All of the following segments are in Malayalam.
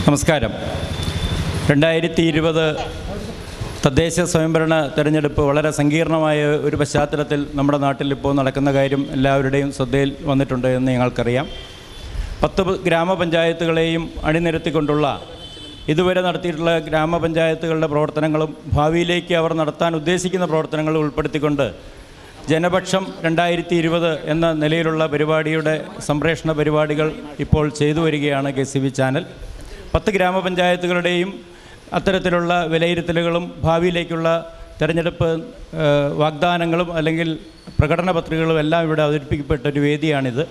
നമസ്കാരം രണ്ടായിരത്തി ഇരുപത് തദ്ദേശ സ്വയംഭരണ തെരഞ്ഞെടുപ്പ് വളരെ സങ്കീർണമായ ഒരു പശ്ചാത്തലത്തിൽ നമ്മുടെ നാട്ടിൽ ഇപ്പോൾ നടക്കുന്ന കാര്യം എല്ലാവരുടെയും ശ്രദ്ധയിൽ വന്നിട്ടുണ്ട് എന്ന് ഞങ്ങൾക്കറിയാം പത്ത് പ- ഗ്രാമപഞ്ചായത്തുകളെയും അണിനിരത്തിക്കൊണ്ടുള്ള ഇതുവരെ നടത്തിയിട്ടുള്ള ഗ്രാമപഞ്ചായത്തുകളുടെ പ്രവർത്തനങ്ങളും ഭാവിയിലേക്ക് അവർ നടത്താൻ ഉദ്ദേശിക്കുന്ന പ്രവർത്തനങ്ങളും ഉൾപ്പെടുത്തിക്കൊണ്ട് ജനപക്ഷം രണ്ടായിരത്തി ഇരുപത് എന്ന നിലയിലുള്ള പരിപാടിയുടെ സംപ്രേഷണ പരിപാടികൾ ഇപ്പോൾ ചെയ്തു വരികയാണ് കെ സി വി ചാനൽ പത്ത് ഗ്രാമപഞ്ചായത്തുകളുടെയും അത്തരത്തിലുള്ള വിലയിരുത്തലുകളും ഭാവിയിലേക്കുള്ള തെരഞ്ഞെടുപ്പ് ഏഹ്, വാഗ്ദാനങ്ങളും അല്ലെങ്കിൽ പ്രകടന പത്രികകളും എല്ലാം ഇവിടെ അവതരിപ്പിക്കപ്പെട്ട ഒരു വേദിയാണിത്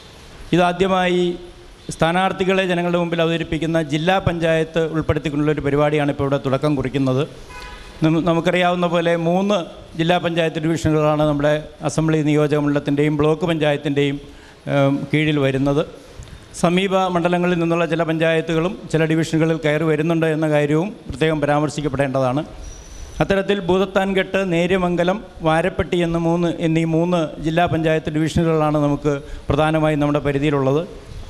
ഇതാദ്യമായി സ്ഥാനാർത്ഥികളെ ജനങ്ങളുടെ മുമ്പിൽ അവതരിപ്പിക്കുന്ന ജില്ലാ പഞ്ചായത്ത് ഉൾപ്പെടുത്തിക്കൊണ്ടുള്ള ഒരു പരിപാടിയാണ് ഇപ്പോൾ ഇവിടെ തുടക്കം കുറിക്കുന്നത് നമു- നമുക്കറിയാവുന്ന പോലെ മൂന്ന് ജില്ലാ പഞ്ചായത്ത് ഡിവിഷനുകളാണ് നമ്മുടെ അസംബ്ലി നിയോജക മണ്ഡലത്തിൻ്റെയും ബ്ലോക്ക് പഞ്ചായത്തിൻ്റെയും ഏം, കീഴിൽ വരുന്നത് സമീപ മണ്ഡലങ്ങളിൽ നിന്നുള്ള ചില പഞ്ചായത്തുകളും ചില ഡിവിഷനുകളിൽ കയറി വരുന്നുണ്ട് എന്ന കാര്യവും പ്രത്യേകം പരാമർശിക്കപ്പെടേണ്ടതാണ് അത്തരത്തിൽ ഭൂതത്താൻകെട്ട് നേര്യമംഗലം വാരപ്പെട്ടി എന്ന മൂന്ന് എന്നീ മൂന്ന് ജില്ലാ പഞ്ചായത്ത് ഡിവിഷനുകളാണ് നമുക്ക് പ്രധാനമായും നമ്മുടെ പരിധിയിലുള്ളത്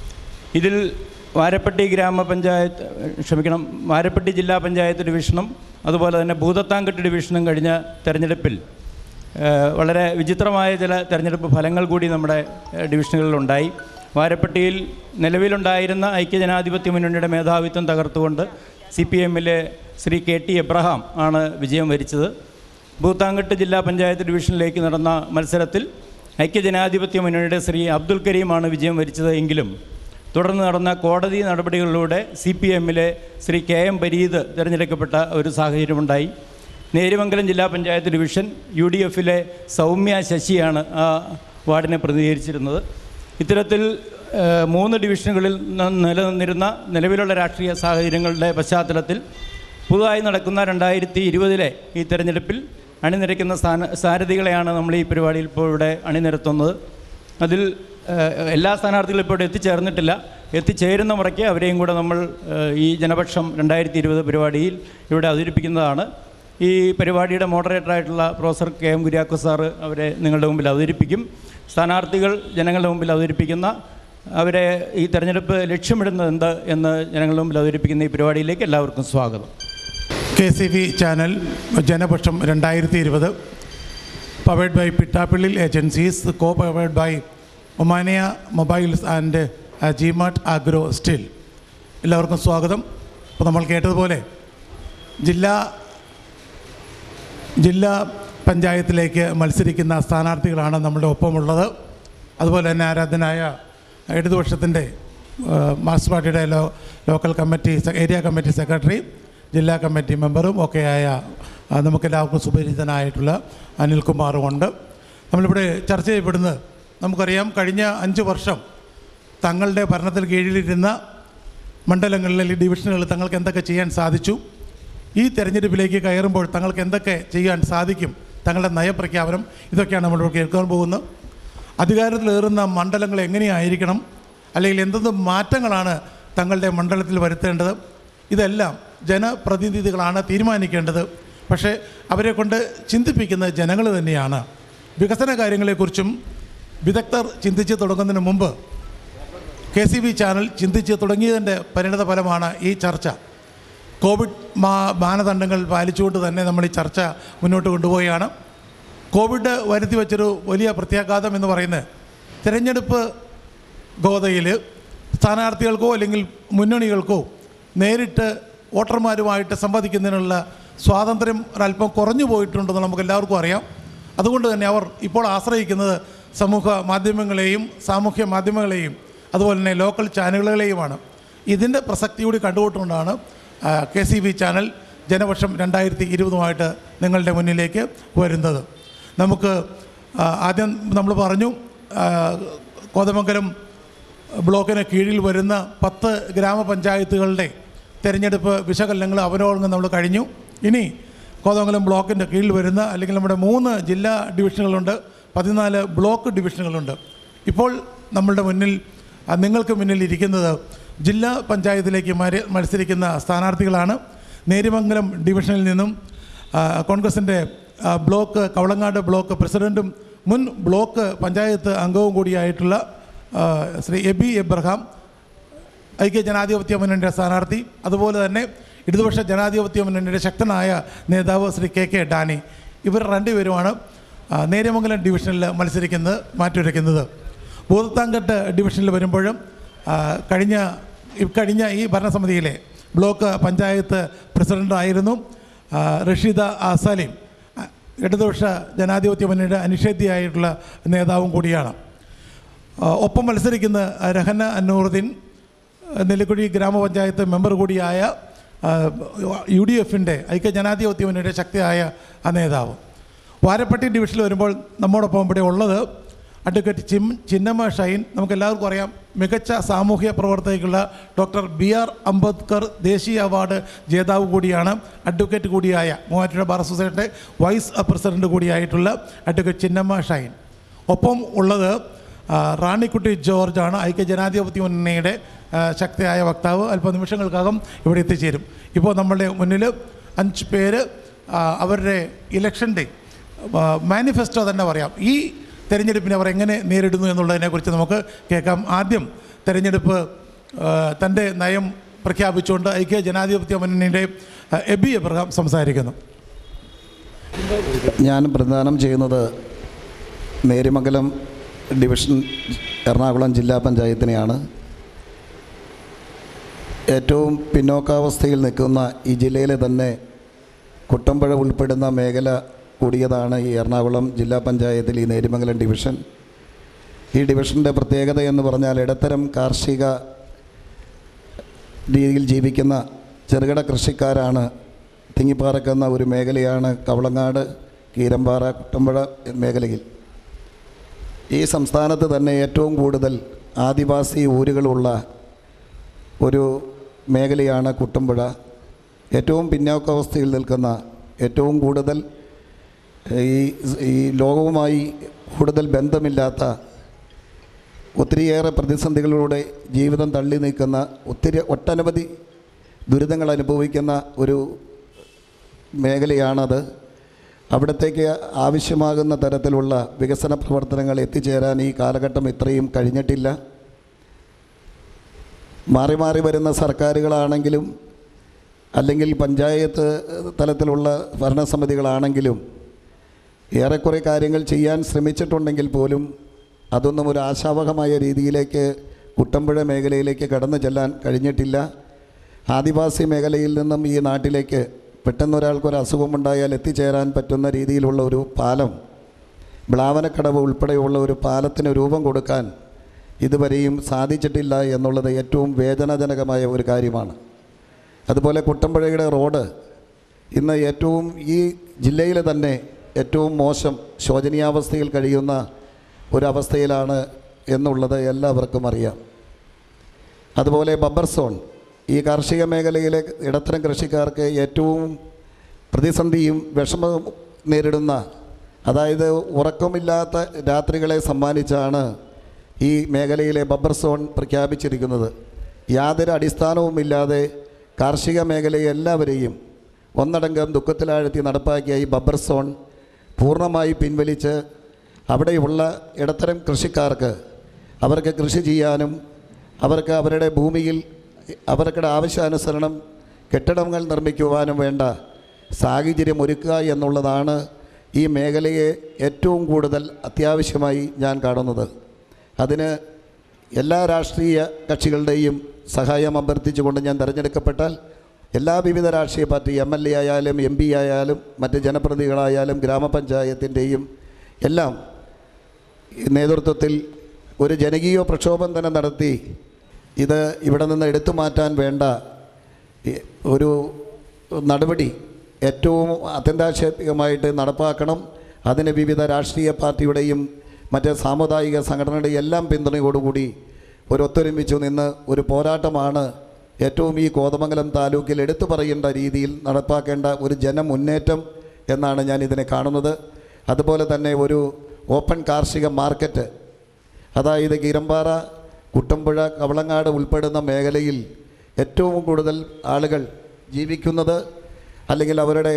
ഇതിൽ വാരപ്പെട്ടി ഗ്രാമപഞ്ചായത്ത് ക്ഷമിക്കണം വാരപ്പെട്ടി ജില്ലാ പഞ്ചായത്ത് ഡിവിഷനും അതുപോലെ തന്നെ ഭൂതത്താൻകെട്ട് ഡിവിഷനും കഴിഞ്ഞ തെരഞ്ഞെടുപ്പിൽ ഏഹ്, വളരെ വിചിത്രമായ ചില തെരഞ്ഞെടുപ്പ് ഫലങ്ങൾ കൂടി നമ്മുടെ ഏഹ്, ഡിവിഷനുകളിലുണ്ടായി വാരപ്പെട്ടിയിൽ നിലവിലുണ്ടായിരുന്ന ഐക്യജനാധിപത്യ മുന്നണിയുടെ മേധാവിത്വം തകർത്തുകൊണ്ട് സി പി എമ്മിലെ ശ്രീ കെ ടി എബ്രഹാം ആണ് വിജയം വരിച്ചത് ഭൂത്താങ്കട്ട് ജില്ലാ പഞ്ചായത്ത് ഡിവിഷനിലേക്ക് നടന്ന മത്സരത്തിൽ ഐക്യജനാധിപത്യ മുന്നണിയുടെ ശ്രീ അബ്ദുൽ കരീമാണ് വിജയം വരിച്ചത് എങ്കിലും തുടർന്ന് നടന്ന കോടതി നടപടികളിലൂടെ സി പി എമ്മിലെ ശ്രീ കെ എം പരീത് തിരഞ്ഞെടുക്കപ്പെട്ട ഒരു സാഹചര്യമുണ്ടായി നേര്യമംഗലം ജില്ലാ പഞ്ചായത്ത് ഡിവിഷൻ യു ഡി എഫിലെ സൗമ്യ ശശിയാണ് ആ വാർഡിനെ പ്രതിനിധീകരിച്ചിരുന്നത് ഇത്തരത്തിൽ ഏഹ്, മൂന്ന് ഡിവിഷനുകളിൽ ന- നിലനിന്നിരുന്ന നിലവിലുള്ള രാഷ്ട്രീയ സാഹചര്യങ്ങളുടെ പശ്ചാത്തലത്തിൽ പുതുതായി നടക്കുന്ന രണ്ടായിരത്തി ഇരുപതിലെ ഈ തെരഞ്ഞെടുപ്പിൽ അണിനിരക്കുന്ന സ്ഥാന സാരഥികളെയാണ് നമ്മൾ ഈ പരിപാടിയിൽ ഇപ്പോൾ ഇവിടെ അണിനിരത്തുന്നത് അതിൽ ഏഹ്, എല്ലാ സ്ഥാനാർത്ഥികളും ഇപ്പോൾ ഇവിടെ എത്തിച്ചേർന്നിട്ടില്ല എത്തിച്ചേരുന്ന മുറയ്ക്ക് അവരെയും കൂടെ നമ്മൾ ഏഹ്, ഈ ജനപക്ഷം രണ്ടായിരത്തി ഇരുപത് പരിപാടിയിൽ ഇവിടെ അവതരിപ്പിക്കുന്നതാണ് ഈ പരിപാടിയുടെ മോഡറേറ്ററായിട്ടുള്ള professor K M Kuriako sir അവരെ നിങ്ങളുടെ മുമ്പിൽ അവതരിപ്പിക്കും സ്ഥാനാർത്ഥികൾ ജനങ്ങളുടെ മുമ്പിൽ അവതരിപ്പിക്കുന്ന അവരെ ഈ തെരഞ്ഞെടുപ്പ് ലക്ഷ്യമിടുന്നത് എന്ത് എന്ന് ജനങ്ങളുടെ മുമ്പിൽ അവതരിപ്പിക്കുന്ന ഈ പരിപാടിയിലേക്ക് എല്ലാവർക്കും സ്വാഗതം K C V channel Janapaksham രണ്ടായിരത്തി ഇരുപത് powered by Pittappillil agencies co powered by Omania mobiles and Gmart agro still എല്ലാവർക്കും സ്വാഗതം അപ്പോൾ നമ്മൾ കേട്ടതുപോലെ ജില്ലാ ജില്ലാ പഞ്ചായത്തിലേക്ക് മത്സരിക്കുന്ന സ്ഥാനാർത്ഥികളാണ് നമ്മുടെ ഒപ്പമുള്ളത് അതുപോലെ തന്നെ ആരാധനായ ഇടതുപക്ഷത്തിൻ്റെ മാർക്സ് പാർട്ടിയുടെ ലോ ലോക്കൽ കമ്മിറ്റി സെ- ഏരിയ കമ്മിറ്റി സെക്രട്ടറി ജില്ലാ കമ്മിറ്റി മെമ്പറും ഒക്കെയായ ആ, നമുക്കെല്ലാവർക്കും സുപരിചിതനായിട്ടുള്ള അനിൽകുമാറും ഉണ്ട് നമ്മളിവിടെ ചർച്ച ചെയ്യപ്പെടുന്നത് നമുക്കറിയാം കഴിഞ്ഞ അഞ്ച് വർഷം തങ്ങളുടെ ഭരണത്തിൽ കീഴിലിരുന്ന മണ്ഡലങ്ങളിലെ ഡിവിഷനുകളിൽ തങ്ങൾക്ക് എന്തൊക്കെ ചെയ്യാൻ സാധിച്ചു ഈ തെരഞ്ഞെടുപ്പിലേക്ക് കയറുമ്പോൾ തങ്ങൾക്ക് എന്തൊക്കെ ചെയ്യാൻ സാധിക്കും തങ്ങളുടെ നയപ്രഖ്യാപനം ഇതൊക്കെയാണ് നമ്മളിവിടെ കേൾക്കാൻ പോകുന്നത് അധികാരത്തിലേറുന്ന മണ്ഡലങ്ങൾ എങ്ങനെയായിരിക്കണം അല്ലെങ്കിൽ എന്തെന്ന് മാറ്റങ്ങളാണ് തങ്ങളുടെ മണ്ഡലത്തിൽ വരുത്തേണ്ടത് ഇതെല്ലാം ജനപ്രതിനിധികളാണ് തീരുമാനിക്കേണ്ടത് പക്ഷേ അവരെ കൊണ്ട് ചിന്തിപ്പിക്കുന്നത് ജനങ്ങൾ തന്നെയാണ് വികസന കാര്യങ്ങളെക്കുറിച്ചും വിദഗ്ധർ ചിന്തിച്ച് തുടങ്ങുന്നതിന് മുമ്പ് കെ സി ബി ചാനൽ ചിന്തിച്ച് തുടങ്ങിയതിൻ്റെ പരിണിത ഫലമാണ് ഈ ചർച്ച കോവിഡ് മാ മാനദണ്ഡങ്ങൾ പാലിച്ചുകൊണ്ട് തന്നെ നമ്മൾ ഈ ചർച്ച മുന്നോട്ട് കൊണ്ടുപോവുകയാണ് കോവിഡ് വരുത്തി വച്ചൊരു വലിയ പ്രത്യാഘാതം എന്ന് പറയുന്നത് തിരഞ്ഞെടുപ്പ് ഗോതയിൽ സ്ഥാനാർത്ഥികൾക്കോ അല്ലെങ്കിൽ മുന്നണികൾക്കോ നേരിട്ട് വോട്ടർമാരുമായിട്ട് സംവദിക്കുന്നതിനുള്ള സ്വാതന്ത്ര്യം ഒരല്പം കുറഞ്ഞു പോയിട്ടുണ്ടെന്ന് നമുക്ക് എല്ലാവർക്കും അറിയാം അതുകൊണ്ട് തന്നെ അവർ ഇപ്പോൾ ആശ്രയിക്കുന്നത് സമൂഹ മാധ്യമങ്ങളെയും സാമൂഹ്യ മാധ്യമങ്ങളെയും അതുപോലെ തന്നെ ലോക്കൽ ചാനലുകളെയുമാണ് ഇതിൻ്റെ പ്രസക്തി കൂടി കണ്ടുകൊണ്ടുകൊണ്ടാണ് K C B channel Janapaksham രണ്ടായിരത്തി ഇരുപതുമായിട്ട് നിങ്ങളുടെ മുന്നിലേക്ക് വരുന്നത് നമുക്ക് ആ, ആദ്യം നമ്മൾ പറഞ്ഞു ആ, കോതമംഗലം ബ്ലോക്കിന് കീഴിൽ വരുന്ന പത്ത് ഗ്രാമപഞ്ചായത്തുകളുടെ തിരഞ്ഞെടുപ്പ് വിശകലനങ്ങൾ അവലോകനം നമ്മൾ കഴിഞ്ഞു ഇനി കോതമംഗലം ബ്ലോക്കിൻ്റെ കീഴിൽ വരുന്ന അല്ലെങ്കിൽ നമ്മുടെ മൂന്ന് ജില്ലാ ഡിവിഷനുകളുണ്ട് പതിനാല് ബ്ലോക്ക് ഡിവിഷനുകളുണ്ട് ഇപ്പോൾ നമ്മളുടെ മുന്നിൽ ആ, നിങ്ങൾക്ക് മുന്നിൽ ഇരിക്കുന്നത് ജില്ലാ പഞ്ചായത്തിലേക്ക് മര- മത്സരിക്കുന്ന സ്ഥാനാർത്ഥികളാണ് നേരിമംഗലം ഡിവിഷനിൽ നിന്നും ആ, കോൺഗ്രസിൻ്റെ ആ, ബ്ലോക്ക് കവളങ്ങാട് ബ്ലോക്ക് പ്രസിഡൻറ്റും മുൻ ബ്ലോക്ക് പഞ്ചായത്ത് അംഗവും കൂടിയായിട്ടുള്ള ആ, ശ്രീ എബി എബ്രഹാം ഐക്യ ജനാധിപത്യ മുന്നണിയുടെ സ്ഥാനാർത്ഥി അതുപോലെ തന്നെ ഇടതുപക്ഷ ജനാധിപത്യ മുന്നണിയുടെ ശക്തനായ നേതാവ് ശ്രീ കെ കെ ഡാനി ഇവർ രണ്ടുപേരുമാണ് ആ, നേര്യമംഗലം ഡിവിഷനിൽ മത്സരിക്കുന്നത് മാറ്റുരയ്ക്കുന്നത് ഭൂതത്താങ്കട്ട് ഡിവിഷനിൽ വരുമ്പോഴും ആ, കഴിഞ്ഞ കഴിഞ്ഞ ഈ ഭരണസമിതിയിലെ ബ്ലോക്ക് പഞ്ചായത്ത് പ്രസിഡൻ്റായിരുന്നു ആ, റഷീദ ആ സലീം ആ, ഇടതുപക്ഷ ജനാധിപത്യ മുന്നണിയുടെ അനിഷേധ്യയായിട്ടുള്ള നേതാവും കൂടിയാണ് ആ, ഒപ്പം മത്സരിക്കുന്ന രഹന അന്നൂറുദ്ദീൻ നെല്ലിക്കുഴി ഗ്രാമപഞ്ചായത്ത് മെമ്പർ കൂടിയായ ആ, യു ഡി എഫിൻ്റെ ഐക്യ ജനാധിപത്യ മുന്നണിയുടെ ശക്തിയായ ആ നേതാവ് വാരപ്പട്ടി ഡിവിഷനിൽ വരുമ്പോൾ നമ്മോടൊപ്പം ഇവിടെ ഉള്ളത് അഡ്വക്കേറ്റ് ചിം ചിന്നമ്മ ഷൈൻ നമുക്ക് എല്ലാവർക്കും അറിയാം മികച്ച സാമൂഹ്യ പ്രവർത്തകയ്ക്കുള്ള ഡോക്ടർ ബി ആർ അംബേദ്കർ ദേശീയ അവാർഡ് ജേതാവ് കൂടിയാണ് അഡ്വക്കേറ്റ് കൂടിയായ മൂവാറ്റുപുഴ ബാർ അസോസിയേഷൻ്റെ വൈസ് പ്രസിഡന്റ് കൂടിയായിട്ടുള്ള അഡ്വക്കേറ്റ് ചിന്നമ്മ ഷൈൻ ഒപ്പം ഉള്ളത് ആ, റാണിക്കുട്ടി ജോർജാണ് ഐക്യ ജനാധിപത്യ മുന്നണിയുടെ ആ, ശക്തിയായ വക്താവ് അല്പനിമിഷങ്ങൾക്കകം ഇവിടെ എത്തിച്ചേരും ഇപ്പോൾ നമ്മളുടെ മുന്നിൽ അഞ്ച് പേര് ആ, അവരുടെ ഇലക്ഷൻ്റെ മാനിഫെസ്റ്റോ തന്നെ പറയാം ഈ തെരഞ്ഞെടുപ്പിനെ അവർ എങ്ങനെ നേരിടുന്നു എന്നുള്ളതിനെക്കുറിച്ച് നമുക്ക് കേൾക്കാം ആദ്യം തെരഞ്ഞെടുപ്പ് ആ, തൻ്റെ നയം പ്രഖ്യാപിച്ചുകൊണ്ട് ഐക്യ ജനാധിപത്യ മുന്നണിയുടെ ആ, എബി എബ്രഹാം സംസാരിക്കുന്നു ഞാൻ പ്രദാനം ചെയ്യുന്നത് നേരിമംഗലം ഡിവിഷൻ എറണാകുളം ജില്ലാ പഞ്ചായത്തിനെയാണ് ഏറ്റവും പിന്നോക്കാവസ്ഥയിൽ നിൽക്കുന്ന ഈ ജില്ലയിലെ തന്നെ കുട്ടമ്പുഴ ഉൾപ്പെടുന്ന മേഖല കൂടിയതാണ് ഈ എറണാകുളം ജില്ലാ പഞ്ചായത്തിൽ ഈ നേരിമംഗലം ഡിവിഷൻ ഈ ഡിവിഷൻ്റെ പ്രത്യേകത എന്ന് പറഞ്ഞാൽ ഇടത്തരം കാർഷിക രീതിയിൽ ജീവിക്കുന്ന ചെറുകിട കൃഷിക്കാരാണ് തിങ്ങിപ്പാറക്കുന്ന ഒരു മേഖലയാണ് കവളങ്ങാട് കീരമ്പാറ കുട്ടമ്പുഴ മേഖലയിൽ ഈ സംസ്ഥാനത്ത് തന്നെ ഏറ്റവും കൂടുതൽ ആദിവാസി ഊരുകളുള്ള ഒരു മേഖലയാണ് കുട്ടമ്പുഴ ഏറ്റവും പിന്നോക്കാവസ്ഥയിൽ നിൽക്കുന്ന ഏറ്റവും കൂടുതൽ ഈ ഈ ലോകവുമായി കൂടുതൽ ബന്ധമില്ലാത്ത ഒത്തിരിയേറെ പ്രതിസന്ധികളിലൂടെ ജീവിതം തള്ളി നീക്കുന്ന ഒത്തിരി ഒട്ടനവധി ദുരിതങ്ങൾ അനുഭവിക്കുന്ന ഒരു മേഖലയാണത് അവിടത്തേക്ക് ആവശ്യമാകുന്ന തരത്തിലുള്ള വികസന പ്രവർത്തനങ്ങൾ എത്തിച്ചേരാൻ ഈ കാലഘട്ടം ഇത്രയും കഴിഞ്ഞിട്ടില്ല മാറി മാറി വരുന്ന സർക്കാരുകളാണെങ്കിലും അല്ലെങ്കിൽ പഞ്ചായത്ത് തലത്തിലുള്ള ഭരണസമിതികളാണെങ്കിലും ഏറെക്കുറെ കാര്യങ്ങൾ ചെയ്യാൻ ശ്രമിച്ചിട്ടുണ്ടെങ്കിൽ പോലും അതൊന്നും ഒരു ആശാവഹമായ രീതിയിലേക്ക് കുട്ടമ്പുഴ മേഖലയിലേക്ക് കടന്നു ചെല്ലാൻ കഴിഞ്ഞിട്ടില്ല ആദിവാസി മേഖലയിൽ നിന്നും ഈ നാട്ടിലേക്ക് പെട്ടെന്ന് ഒരാൾക്കൊരു അസുഖമുണ്ടായാൽ എത്തിച്ചേരാൻ പറ്റുന്ന രീതിയിലുള്ള ഒരു പാലം ബ്ലാവനക്കടവ് ഉൾപ്പെടെയുള്ള ഒരു പാലത്തിന് രൂപം കൊടുക്കാൻ ഇതുവരെയും സാധിച്ചിട്ടില്ല എന്നുള്ളത് ഏറ്റവും വേദനാജനകമായ ഒരു കാര്യമാണ് അതുപോലെ കുട്ടമ്പുഴയുടെ റോഡ് ഇന്ന് ഏറ്റവും ഈ ജില്ലയിലെ തന്നെ ഏറ്റവും മോശം ശോചനീയാവസ്ഥയിൽ കഴിയുന്ന ഒരവസ്ഥയിലാണ് എന്നുള്ളത് എല്ലാവർക്കും അറിയാം അതുപോലെ ബബ്ബർ സോൺ ഈ കാർഷിക മേഖലയിലെ ഇടത്തരം കൃഷിക്കാർക്ക് ഏറ്റവും പ്രതിസന്ധിയും വിഷമവും നേരിടുന്ന അതായത് ഉറക്കമില്ലാത്ത രാത്രികളെ സമ്മാനിച്ചാണ് ഈ മേഖലയിലെ ബബ്ബർ സോൺ പ്രഖ്യാപിച്ചിരിക്കുന്നത് യാതൊരു അടിസ്ഥാനവുമില്ലാതെ കാർഷിക മേഖലയെ എല്ലാവരെയും ഒന്നടങ്കം ദുഃഖത്തിലാഴ്ത്തി നടപ്പാക്കിയ ഈ ബബ്ബർ സോൺ പൂർണ്ണമായി പിൻവലിച്ച് അവിടെയുള്ള ഇടത്തരം കൃഷിക്കാർക്ക് അവർക്ക് കൃഷി ചെയ്യാനും അവർക്ക് അവരുടെ ഭൂമിയിൽ അവരുടെ ആവശ്യാനുസരണം കെട്ടിടങ്ങൾ നിർമ്മിക്കുവാനും വേണ്ട സാഹചര്യം ഒരുക്കുക എന്നുള്ളതാണ് ഈ മേഖലയെ ഏറ്റവും കൂടുതൽ അത്യാവശ്യമായി ഞാൻ കാണുന്നത് അതിന് എല്ലാ രാഷ്ട്രീയ കക്ഷികളുടെയും സഹായം അഭ്യർത്ഥിച്ചുകൊണ്ട് ഞാൻ തിരഞ്ഞെടുക്കപ്പെട്ടാൽ എല്ലാ വിവിധ രാഷ്ട്രീയ പാർട്ടി എം എൽ എ ആയാലും എം പി ആയാലും മറ്റ് ജനപ്രതിനിധികളായാലും ഗ്രാമപഞ്ചായത്തിൻ്റെയും എല്ലാം ഈ നേതൃത്വത്തിൽ ഒരു ജനകീയ പ്രക്ഷോഭം തന്നെ നടത്തി ഇത് ഇവിടെ നിന്ന് എടുത്തു മാറ്റാൻ വേണ്ട ഈ ഒരു നടപടി ഏറ്റവും അത്യന്താക്ഷേപികമായിട്ട് നടപ്പാക്കണം അതിന് വിവിധ രാഷ്ട്രീയ പാർട്ടിയുടെയും മറ്റ് സാമുദായിക സംഘടനയുടെയും എല്ലാം പിന്തുണയോടുകൂടി ഒരു ഒത്തൊരുമിച്ചു നിന്ന് ഒരു പോരാട്ടമാണ് ഏറ്റവും ഈ കോതമംഗലം താലൂക്കിൽ എടുത്തു പറയേണ്ട രീതിയിൽ നടപ്പാക്കേണ്ട ഒരു ജനമുന്നേറ്റം എന്നാണ് ഞാൻ ഇതിനെ കാണുന്നത് അതുപോലെ തന്നെ ഒരു ഓപ്പൺ കാർഷിക മാർക്കറ്റ് അതായത് കീരമ്പാറ കുട്ടമ്പുഴ കവളങ്ങാട് ഉൾപ്പെടുന്ന മേഖലയിൽ ഏറ്റവും കൂടുതൽ ആളുകൾ ജീവിക്കുന്നത് അല്ലെങ്കിൽ അവരുടെ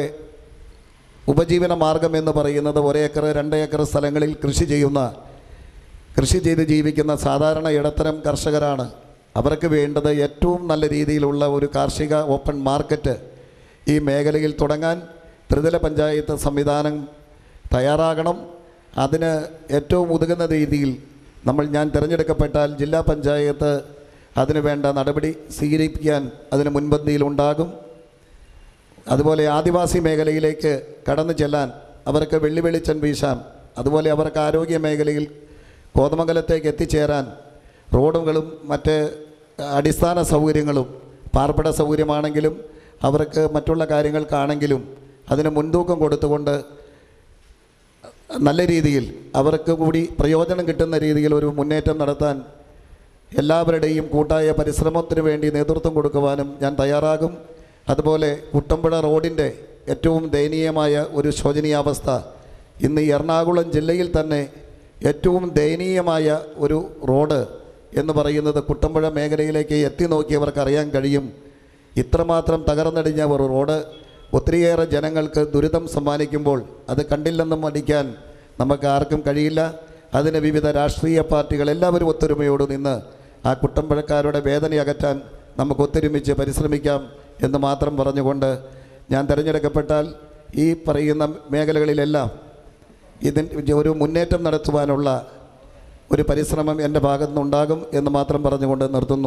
ഉപജീവന മാർഗം എന്ന് പറയുന്നത് ഒരേക്കർ രണ്ട് ഏക്കർ സ്ഥലങ്ങളിൽ കൃഷി ചെയ്യുന്ന കൃഷി ചെയ്ത് ജീവിക്കുന്ന സാധാരണ ഇടത്തരം കർഷകരാണ് അവർക്ക് വേണ്ടത് ഏറ്റവും നല്ല രീതിയിലുള്ള ഒരു കാർഷിക ഓപ്പൺ മാർക്കറ്റ് ഈ മേഖലയിൽ തുടങ്ങാൻ ത്രിതല പഞ്ചായത്ത് സംവിധാനം തയ്യാറാകണം അതിന് ഏറ്റവും ഉതകുന്ന രീതിയിൽ നമ്മൾ ഞാൻ തിരഞ്ഞെടുക്കപ്പെട്ടാൽ ജില്ലാ പഞ്ചായത്ത് അതിന് വേണ്ട നടപടി സ്വീകരിക്കാൻ അതിന് മുൻപന്തിയിലുണ്ടാകും അതുപോലെ ആദിവാസി മേഖലയിലേക്ക് കടന്നു ചെല്ലാൻ അവർക്ക് വെള്ളി വെളിച്ചം വീശാൻ അതുപോലെ അവർക്ക് ആരോഗ്യ മേഖലയിൽ കോതമംഗലത്തേക്ക് എത്തിച്ചേരാൻ റോഡുകളും മറ്റ് അടിസ്ഥാന സൗകര്യങ്ങളും പാർപ്പിട സൗകര്യമാണെങ്കിലും അവർക്ക് മറ്റുള്ള കാര്യങ്ങൾക്കാണെങ്കിലും അതിന് മുൻതൂക്കം കൊടുത്തുകൊണ്ട് നല്ല രീതിയിൽ അവർക്ക് കൂടി പ്രയോജനം കിട്ടുന്ന രീതിയിൽ ഒരു മുന്നേറ്റം നടത്താൻ എല്ലാവരുടെയും കൂട്ടായ പരിശ്രമത്തിന് വേണ്ടി നേതൃത്വം കൊടുക്കുവാനും ഞാൻ തയ്യാറാകും അതുപോലെ കുട്ടമ്പുഴ റോഡിൻ്റെ ഏറ്റവും ദയനീയമായ ഒരു ശോചനീയാവസ്ഥ ഇന്ന് ഈ എറണാകുളം ജില്ലയിൽ തന്നെ ഏറ്റവും ദയനീയമായ ഒരു റോഡ് എന്ന് പറയുന്നത് കുട്ടമ്പുഴ മേഖലയിലേക്ക് എത്തി നോക്കിയവർക്ക് അറിയാൻ കഴിയും ഇത്രമാത്രം തകർന്നടിഞ്ഞ ഒരു റോഡ് ഒത്തിരിയേറെ ജനങ്ങൾക്ക് ദുരിതം സമ്മാനിക്കുമ്പോൾ അത് കണ്ടില്ലെന്നും മടിക്കാൻ നമുക്ക് ആർക്കും കഴിയില്ല അതിന് വിവിധ രാഷ്ട്രീയ പാർട്ടികൾ എല്ലാവരും ഒത്തൊരുമയോട് നിന്ന് ആ കുട്ടമ്പഴക്കാരുടെ വേദന അകറ്റാൻ നമുക്ക് ഒത്തൊരുമിച്ച് പരിശ്രമിക്കാം എന്ന് മാത്രം പറഞ്ഞുകൊണ്ട് ഞാൻ തിരഞ്ഞെടുക്കപ്പെട്ടാൽ ഈ പറയുന്ന മേഖലകളിലെല്ലാം ഇതിന് ഒരു മുന്നേറ്റം നടത്തുവാനുള്ള ഒരു പരിശ്രമം എൻ്റെ ഭാഗത്തുനിന്നുണ്ടാകും എന്ന് മാത്രം പറഞ്ഞുകൊണ്ട് നിർത്തുന്നു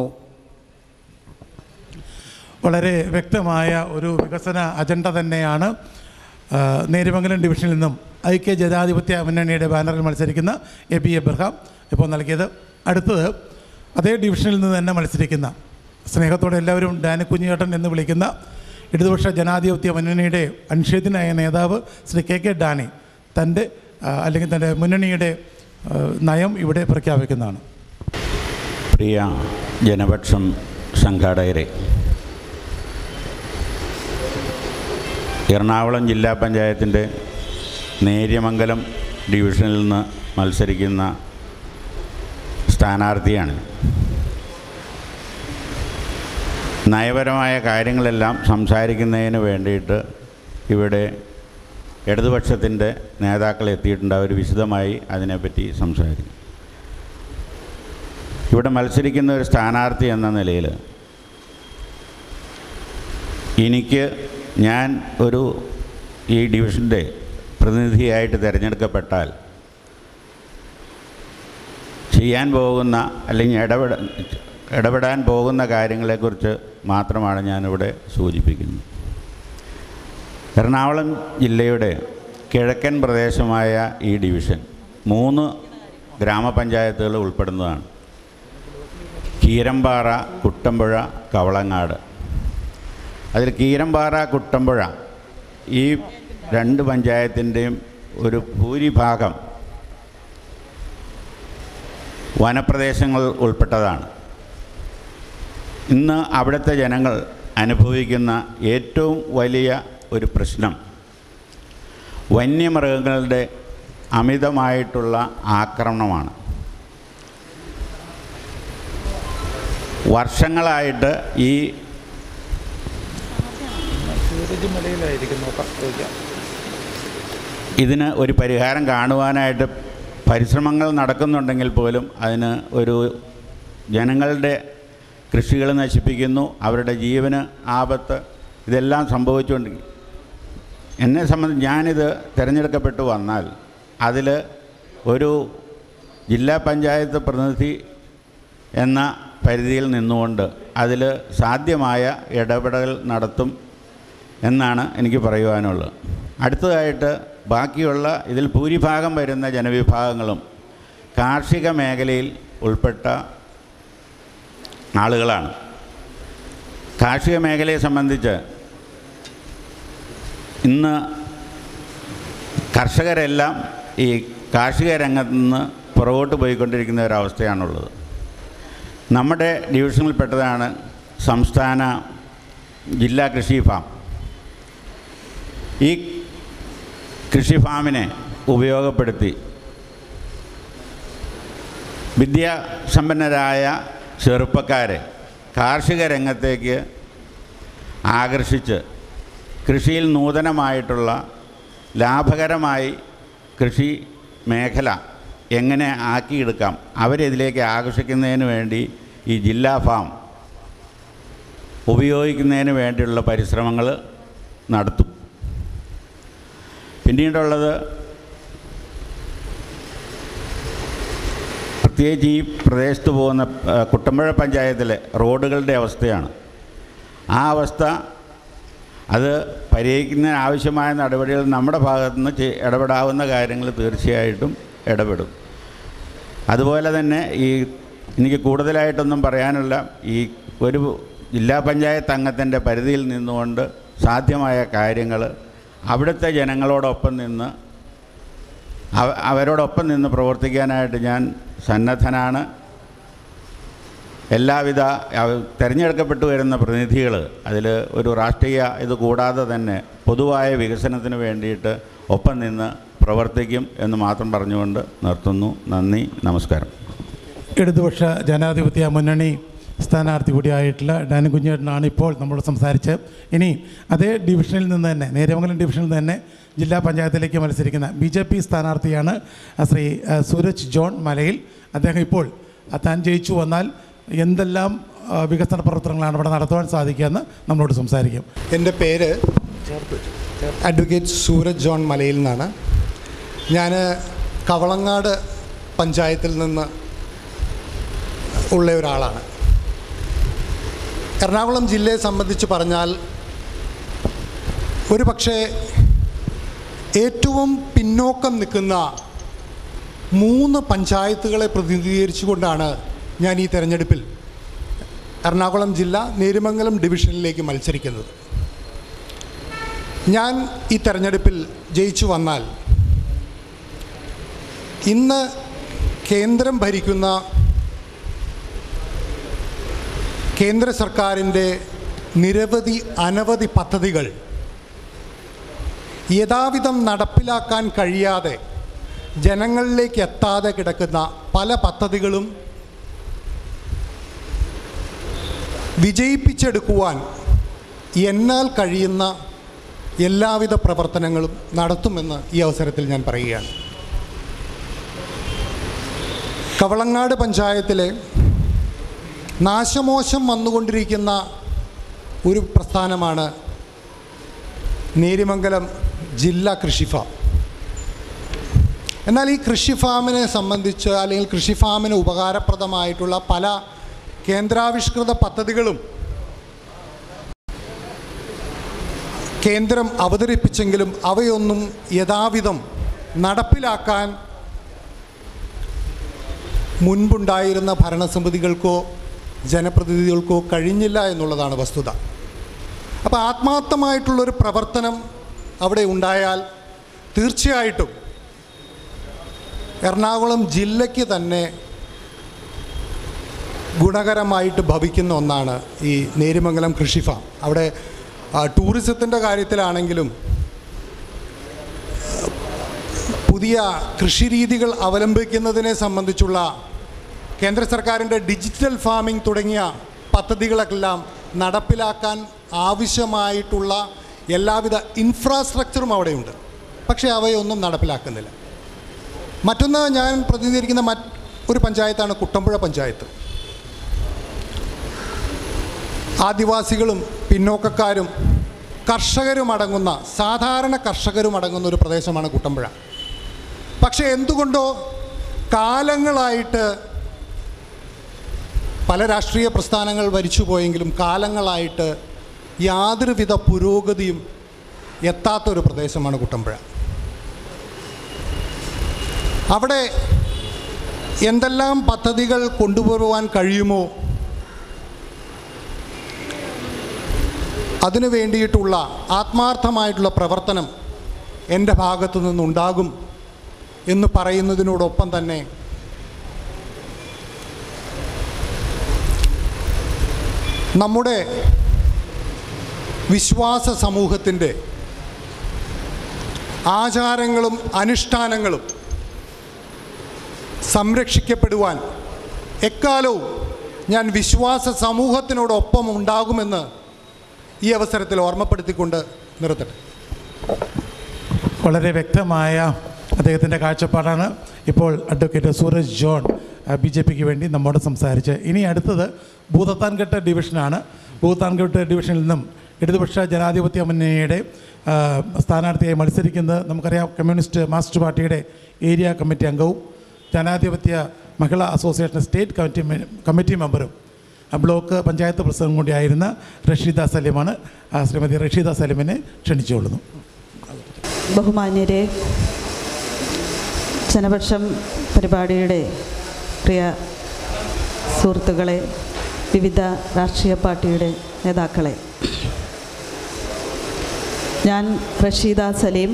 വളരെ വ്യക്തമായ ഒരു വികസന അജണ്ട തന്നെയാണ് ആ, നേര്യമംഗലം ഡിവിഷനിൽ നിന്നും ഐക്യ ജനാധിപത്യ മുന്നണിയുടെ ബാനറിൽ മത്സരിക്കുന്ന എ പി എബ്രഹാം ഇപ്പോൾ നൽകിയത് അടുത്തത് അതേ ഡിവിഷനിൽ നിന്ന് തന്നെ മത്സരിക്കുന്ന സ്നേഹത്തോടെ എല്ലാവരും ഡാനി കുഞ്ഞിയേട്ടൻ എന്ന് വിളിക്കുന്ന ഇടതുപക്ഷ ജനാധിപത്യ മുന്നണിയുടെ അനിഷേധ്യനായ നേതാവ് ശ്രീ കെ കെ ഡാനി തൻ്റെ ആ, അല്ലെങ്കിൽ തൻ്റെ മുന്നണിയുടെ ആ, നയം ഇവിടെ പ്രഖ്യാപിക്കുന്നതാണ് പ്രിയ ജനപക്ഷം സംഘാടകരെ എറണാകുളം ജില്ലാ പഞ്ചായത്തിൻ്റെ നേര്യമംഗലം ഡിവിഷനിൽ നിന്ന് മത്സരിക്കുന്ന സ്ഥാനാർത്ഥിയാണ് നയപരമായ കാര്യങ്ങളെല്ലാം സംസാരിക്കുന്നതിന് വേണ്ടിയിട്ട് ഇവിടെ ഇടതുപക്ഷത്തിൻ്റെ നേതാക്കൾ എത്തിയിട്ടുണ്ട് അവർ വിശദമായി അതിനെപ്പറ്റി സംസാരിക്കും ഇവിടെ മത്സരിക്കുന്ന ഒരു സ്ഥാനാർത്ഥി എന്ന നിലയിൽ എനിക്ക് ഞാൻ ഒരു ഈ ഡിവിഷൻ്റെ പ്രതിനിധിയായിട്ട് തിരഞ്ഞെടുക്കപ്പെട്ടാൽ ചെയ്യാൻ പോകുന്ന അല്ലെങ്കിൽ ഇടപെട ഇടപെടാൻ പോകുന്ന കാര്യങ്ങളെക്കുറിച്ച് മാത്രമാണ് ഞാനിവിടെ സൂചിപ്പിക്കുന്നത് എറണാകുളം ജില്ലയുടെ കിഴക്കൻ പ്രദേശമായ ഈ ഡിവിഷൻ മൂന്ന് ഗ്രാമപഞ്ചായത്തുകൾ ഉൾപ്പെടുന്നതാണ് കീരമ്പാറ കുട്ടമ്പുഴ കവളങ്ങാട് അതിൽ കീരമ്പാറ കുട്ടമ്പുഴ ഈ രണ്ട് പഞ്ചായത്തിൻ്റെയും ഒരു ഭൂരിഭാഗം വനപ്രദേശങ്ങൾ ഉൾപ്പെട്ടതാണ് ഇന്ന് അവിടുത്തെ ജനങ്ങൾ അനുഭവിക്കുന്ന ഏറ്റവും വലിയ ഒരു പ്രശ്നം വന്യമൃഗങ്ങളുടെ അമിതമായിട്ടുള്ള ആക്രമണമാണ് വർഷങ്ങളായിട്ട് ഈ ഇതിന് ഒരു പരിഹാരം കാണുവാനായിട്ട് പരിശ്രമങ്ങൾ നടക്കുന്നുണ്ടെങ്കിൽ പോലും അതിന് ഒരു ജനങ്ങളുടെ കൃഷികൾ നശിപ്പിക്കുന്നു അവരുടെ ജീവന് ആപത്ത് ഇതെല്ലാം സംഭവിച്ചുകൊണ്ട് എന്നെ സംബന്ധിച്ച് ഞാനിത് തിരഞ്ഞെടുക്കപ്പെട്ടു വന്നാൽ അതിൽ ഒരു ജില്ലാ പഞ്ചായത്ത് പ്രതിനിധി എന്ന പരിധിയിൽ നിന്നുകൊണ്ട് അതിൽ സാധ്യമായ ഇടപെടൽ നടത്തും എന്നാണ് എനിക്ക് പറയുവാനുള്ളത് അടുത്തതായിട്ട് ബാക്കിയുള്ള ഇതിൽ ഭൂരിഭാഗം വരുന്ന ജനവിഭാഗങ്ങളും കാർഷിക മേഖലയിൽ ഉൾപ്പെട്ട ആളുകളാണ് കാർഷിക മേഖലയെ സംബന്ധിച്ച് ഇന്ന് കർഷകരെല്ലാം ഈ കാർഷിക രംഗത്ത് നിന്ന് പുറകോട്ട് പോയിക്കൊണ്ടിരിക്കുന്ന ഒരവസ്ഥയാണുള്ളത് നമ്മുടെ ഡിവിഷനിൽപ്പെട്ടതാണ് സംസ്ഥാന ജില്ലാ കൃഷി ഫാം ഈ കൃഷി ഫാമിനെ ഉപയോഗപ്പെടുത്തി വിദ്യാസമ്പന്നരായ ചെറുപ്പക്കാരെ കാർഷിക രംഗത്തേക്ക് ആകർഷിച്ച് കൃഷിയിൽ നൂതനമായിട്ടുള്ള ലാഭകരമായി കൃഷി മേഖല എങ്ങനെ ആക്കിയെടുക്കാം അവരെ ഇതിലേക്ക് ആകർഷിക്കുന്നതിന് വേണ്ടി ഈ ജില്ലാ ഫാം ഉപയോഗിക്കുന്നതിന് വേണ്ടിയുള്ള പരിശ്രമങ്ങൾ നടത്തും പിന്നീടുള്ളത് പ്രത്യേകിച്ച് ഈ പ്രദേശത്ത് പോകുന്ന ആ, കുട്ടമ്പുഴ പഞ്ചായത്തിലെ റോഡുകളുടെ അവസ്ഥയാണ് ആ അവസ്ഥ അത് പരിഹരിക്കുന്നതിന് ആവശ്യമായ നടപടികൾ നമ്മുടെ ഭാഗത്തു നിന്ന് ചെ- ഇടപെടാവുന്ന കാര്യങ്ങൾ തീർച്ചയായിട്ടും ഇടപെടും അതുപോലെ തന്നെ ഈ എനിക്ക് കൂടുതലായിട്ടൊന്നും പറയാനുള്ള ഈ ഒരു ജില്ലാ പഞ്ചായത്ത് അംഗത്തിൻ്റെ പരിധിയിൽ നിന്നുകൊണ്ട് സാധ്യമായ കാര്യങ്ങൾ അവിടുത്തെ ജനങ്ങളോടൊപ്പം നിന്ന് അവ- അവരോടൊപ്പം നിന്ന് പ്രവർത്തിക്കാനായിട്ട് ഞാൻ സന്നദ്ധനാണ് എല്ലാവിധ അവ- തിരഞ്ഞെടുക്കപ്പെട്ടു വരുന്ന പ്രതിനിധികൾ അതിൽ ഒരു രാഷ്ട്രീയ ഇത് കൂടാതെ തന്നെ പൊതുവായ വികസനത്തിന് വേണ്ടിയിട്ട് ഒപ്പം നിന്ന് പ്രവർത്തിക്കും എന്ന് മാത്രം പറഞ്ഞുകൊണ്ട് നിർത്തുന്നു നന്ദി നമസ്കാരം ഇടതുപക്ഷ ജനാധിപത്യ മുന്നണി സ്ഥാനാർത്ഥി കൂടിയായിട്ടുള്ള ഡാൻ കുഞ്ഞേട്ടനാണ് ഇപ്പോൾ നമ്മൾ സംസാരിച്ച് ഇനി അതേ ഡിവിഷനിൽ നിന്ന് തന്നെ നേരമംഗലം ഡിവിഷനിൽ നിന്ന് തന്നെ ജില്ലാ പഞ്ചായത്തിലേക്ക് മത്സരിക്കുന്ന ബി ജെ പി സ്ഥാനാർത്ഥിയാണ് ആ, ശ്രീ ആ, സൂരജ് ജോൺ മലയിൽ അദ്ദേഹം ഇപ്പോൾ ആ, താൻ ജയിച്ചു വന്നാൽ എന്തെല്ലാം ആ, വികസന പ്രവർത്തനങ്ങളാണ് ഇവിടെ നടത്തുവാൻ സാധിക്കുകയെന്ന് നമ്മളോട് സംസാരിക്കും എൻ്റെ പേര് അഡ്വക്കേറ്റ് സൂരജ് ജോൺ മലയിൽ നിന്നാണ് ഞാൻ കവളങ്ങാട് പഞ്ചായത്തിൽ നിന്ന് ഉള്ള ഒരാളാണ് എറണാകുളം ജില്ലയെ സംബന്ധിച്ച് പറഞ്ഞാൽ ഒരു പക്ഷേ ഏറ്റവും പിന്നോക്കം നിൽക്കുന്ന മൂന്ന് പഞ്ചായത്തുകളെ പ്രതിനിധീകരിച്ചുകൊണ്ടാണ് ഞാൻ ഈ തെരഞ്ഞെടുപ്പിൽ എറണാകുളം ജില്ല നേരിമംഗലം ഡിവിഷനിലേക്ക് മത്സരിക്കുന്നത് ഞാൻ ഈ തെരഞ്ഞെടുപ്പിൽ ജയിച്ചു വന്നാൽ ഇന്ന് കേന്ദ്രം ഭരിക്കുന്ന കേന്ദ്ര സർക്കാരിൻ്റെ നിരവധി അനവധി പദ്ധതികൾ യഥാവിധം നടപ്പിലാക്കാൻ കഴിയാതെ ജനങ്ങളിലേക്ക് എത്താതെ കിടക്കുന്ന പല പദ്ധതികളും വിജയിപ്പിച്ചെടുക്കുവാൻ എന്നാൽ കഴിയുന്ന എല്ലാവിധ പ്രവർത്തനങ്ങളും നടത്തുമെന്ന് ഈ അവസരത്തിൽ ഞാൻ പറയുകയാണ് കവളങ്ങാട് പഞ്ചായത്തിലെ നാശമോശം വന്നുകൊണ്ടിരിക്കുന്ന ഒരു പ്രസ്ഥാനമാണ് നേരിമംഗലം ജില്ലാ കൃഷി ഫാം എന്നാൽ ഈ കൃഷി ഫാമിനെ സംബന്ധിച്ച് അല്ലെങ്കിൽ കൃഷി ഫാമിന് ഉപകാരപ്രദമായിട്ടുള്ള പല കേന്ദ്രാവിഷ്കൃത പദ്ധതികളും കേന്ദ്രം അവതരിപ്പിച്ചെങ്കിലും അവയൊന്നും യഥാവിധം നടപ്പിലാക്കാൻ മുൻപുണ്ടായിരുന്ന ഭരണസമിതികൾക്കോ ജനപ്രതിനിധികൾക്കോ കഴിഞ്ഞില്ല എന്നുള്ളതാണ് വസ്തുത അപ്പോൾ ആത്മാർത്ഥമായിട്ടുള്ളൊരു പ്രവർത്തനം അവിടെ ഉണ്ടായാൽ തീർച്ചയായിട്ടും എറണാകുളം ജില്ലയ്ക്ക് തന്നെ ഗുണകരമായിട്ട് ഭവിക്കുന്ന ഒന്നാണ് ഈ നേരിമംഗലം കൃഷി ഫാം അവിടെ ആ, ടൂറിസത്തിൻ്റെ കാര്യത്തിലാണെങ്കിലും പുതിയ കൃഷിരീതികൾ അവലംബിക്കുന്നതിനെ സംബന്ധിച്ചുള്ള കേന്ദ്ര സർക്കാരിൻ്റെ ഡിജിറ്റൽ ഫാമിംഗ് തുടങ്ങിയ പദ്ധതികളെല്ലാം നടപ്പിലാക്കാൻ ആവശ്യമായിട്ടുള്ള എല്ലാവിധ ഇൻഫ്രാസ്ട്രക്ചറും അവിടെയുണ്ട് പക്ഷേ അവയൊന്നും നടപ്പിലാക്കുന്നില്ല മറ്റൊന്ന് ഞാൻ പ്രതിനിധീകരിക്കുന്ന മറ്റ് ഒരു പഞ്ചായത്താണ് കുട്ടമ്പുഴ പഞ്ചായത്ത് ആദിവാസികളും പിന്നോക്കക്കാരും കർഷകരും അടങ്ങുന്ന സാധാരണ കർഷകരും അടങ്ങുന്ന ഒരു പ്രദേശമാണ് കുട്ടമ്പുഴ പക്ഷേ എന്തുകൊണ്ടോ കാലങ്ങളായിട്ട് പല രാഷ്ട്രീയ പ്രസ്ഥാനങ്ങൾ ഭരിച്ചു പോയെങ്കിലും കാലങ്ങളായിട്ട് യാതൊരുവിധ പുരോഗതിയും എത്താത്തൊരു പ്രദേശമാണ് കുട്ടമ്പുഴ അവിടെ എന്തെല്ലാം പദ്ധതികൾ കൊണ്ടുവരുവാൻ കഴിയുമോ അതിനു വേണ്ടിയിട്ടുള്ള ആത്മാർത്ഥമായിട്ടുള്ള പ്രവർത്തനം എൻ്റെ ഭാഗത്തു നിന്നുണ്ടാകും എന്ന് പറയുന്നതിനോടൊപ്പം തന്നെ നമ്മുടെ വിശ്വാസ സമൂഹത്തിൻ്റെ ആചാരങ്ങളും അനുഷ്ഠാനങ്ങളും സംരക്ഷിക്കപ്പെടുവാൻ എക്കാലവും ഞാൻ വിശ്വാസ സമൂഹത്തിനോടൊപ്പം ഉണ്ടാകുമെന്ന് ഈ അവസരത്തിൽ ഓർമ്മപ്പെടുത്തിക്കൊണ്ട് നിർത്തട്ടെ വളരെ വ്യക്തമായ അദ്ദേഹത്തിൻ്റെ കാഴ്ചപ്പാടാണ് ഇപ്പോൾ advocate Sooraj John B J പിക്ക് വേണ്ടി നമ്മോട് സംസാരിച്ച് ഇനി അടുത്തത് ഭൂതത്താൻകെട്ട് ഡിവിഷനാണ് ഭൂതത്താൻകെട്ട് ഡിവിഷനിൽ നിന്നും ഇടതുപക്ഷ ജനാധിപത്യ മുന്നണിയുടെ ആ, സ്ഥാനാർത്ഥിയായി മത്സരിക്കുന്നത് നമുക്കറിയാം കമ്മ്യൂണിസ്റ്റ് മാർക്സിസ്റ്റ് പാർട്ടിയുടെ ഏരിയ കമ്മിറ്റി അംഗവും Janadhipathya Mahila association state committee മെ- കമ്മിറ്റി മെമ്പറും ആ ബ്ലോക്ക് പഞ്ചായത്ത് പ്രസിഡന്റ് കൂടിയായിരുന്ന റഷീദ സലീമാണ് ആ ശ്രീമതി റഷീദ സലീമിനെ ക്ഷണിച്ചുകൊള്ളുന്നു ബഹുമാന്യരെ ജനപക്ഷം പരിപാടിയുടെ പ്രിയ സുഹൃത്തുക്കളെ വിവിധ രാഷ്ട്രീയ പാർട്ടിയുടെ നേതാക്കളെ ഞാൻ റഷീദ സലീം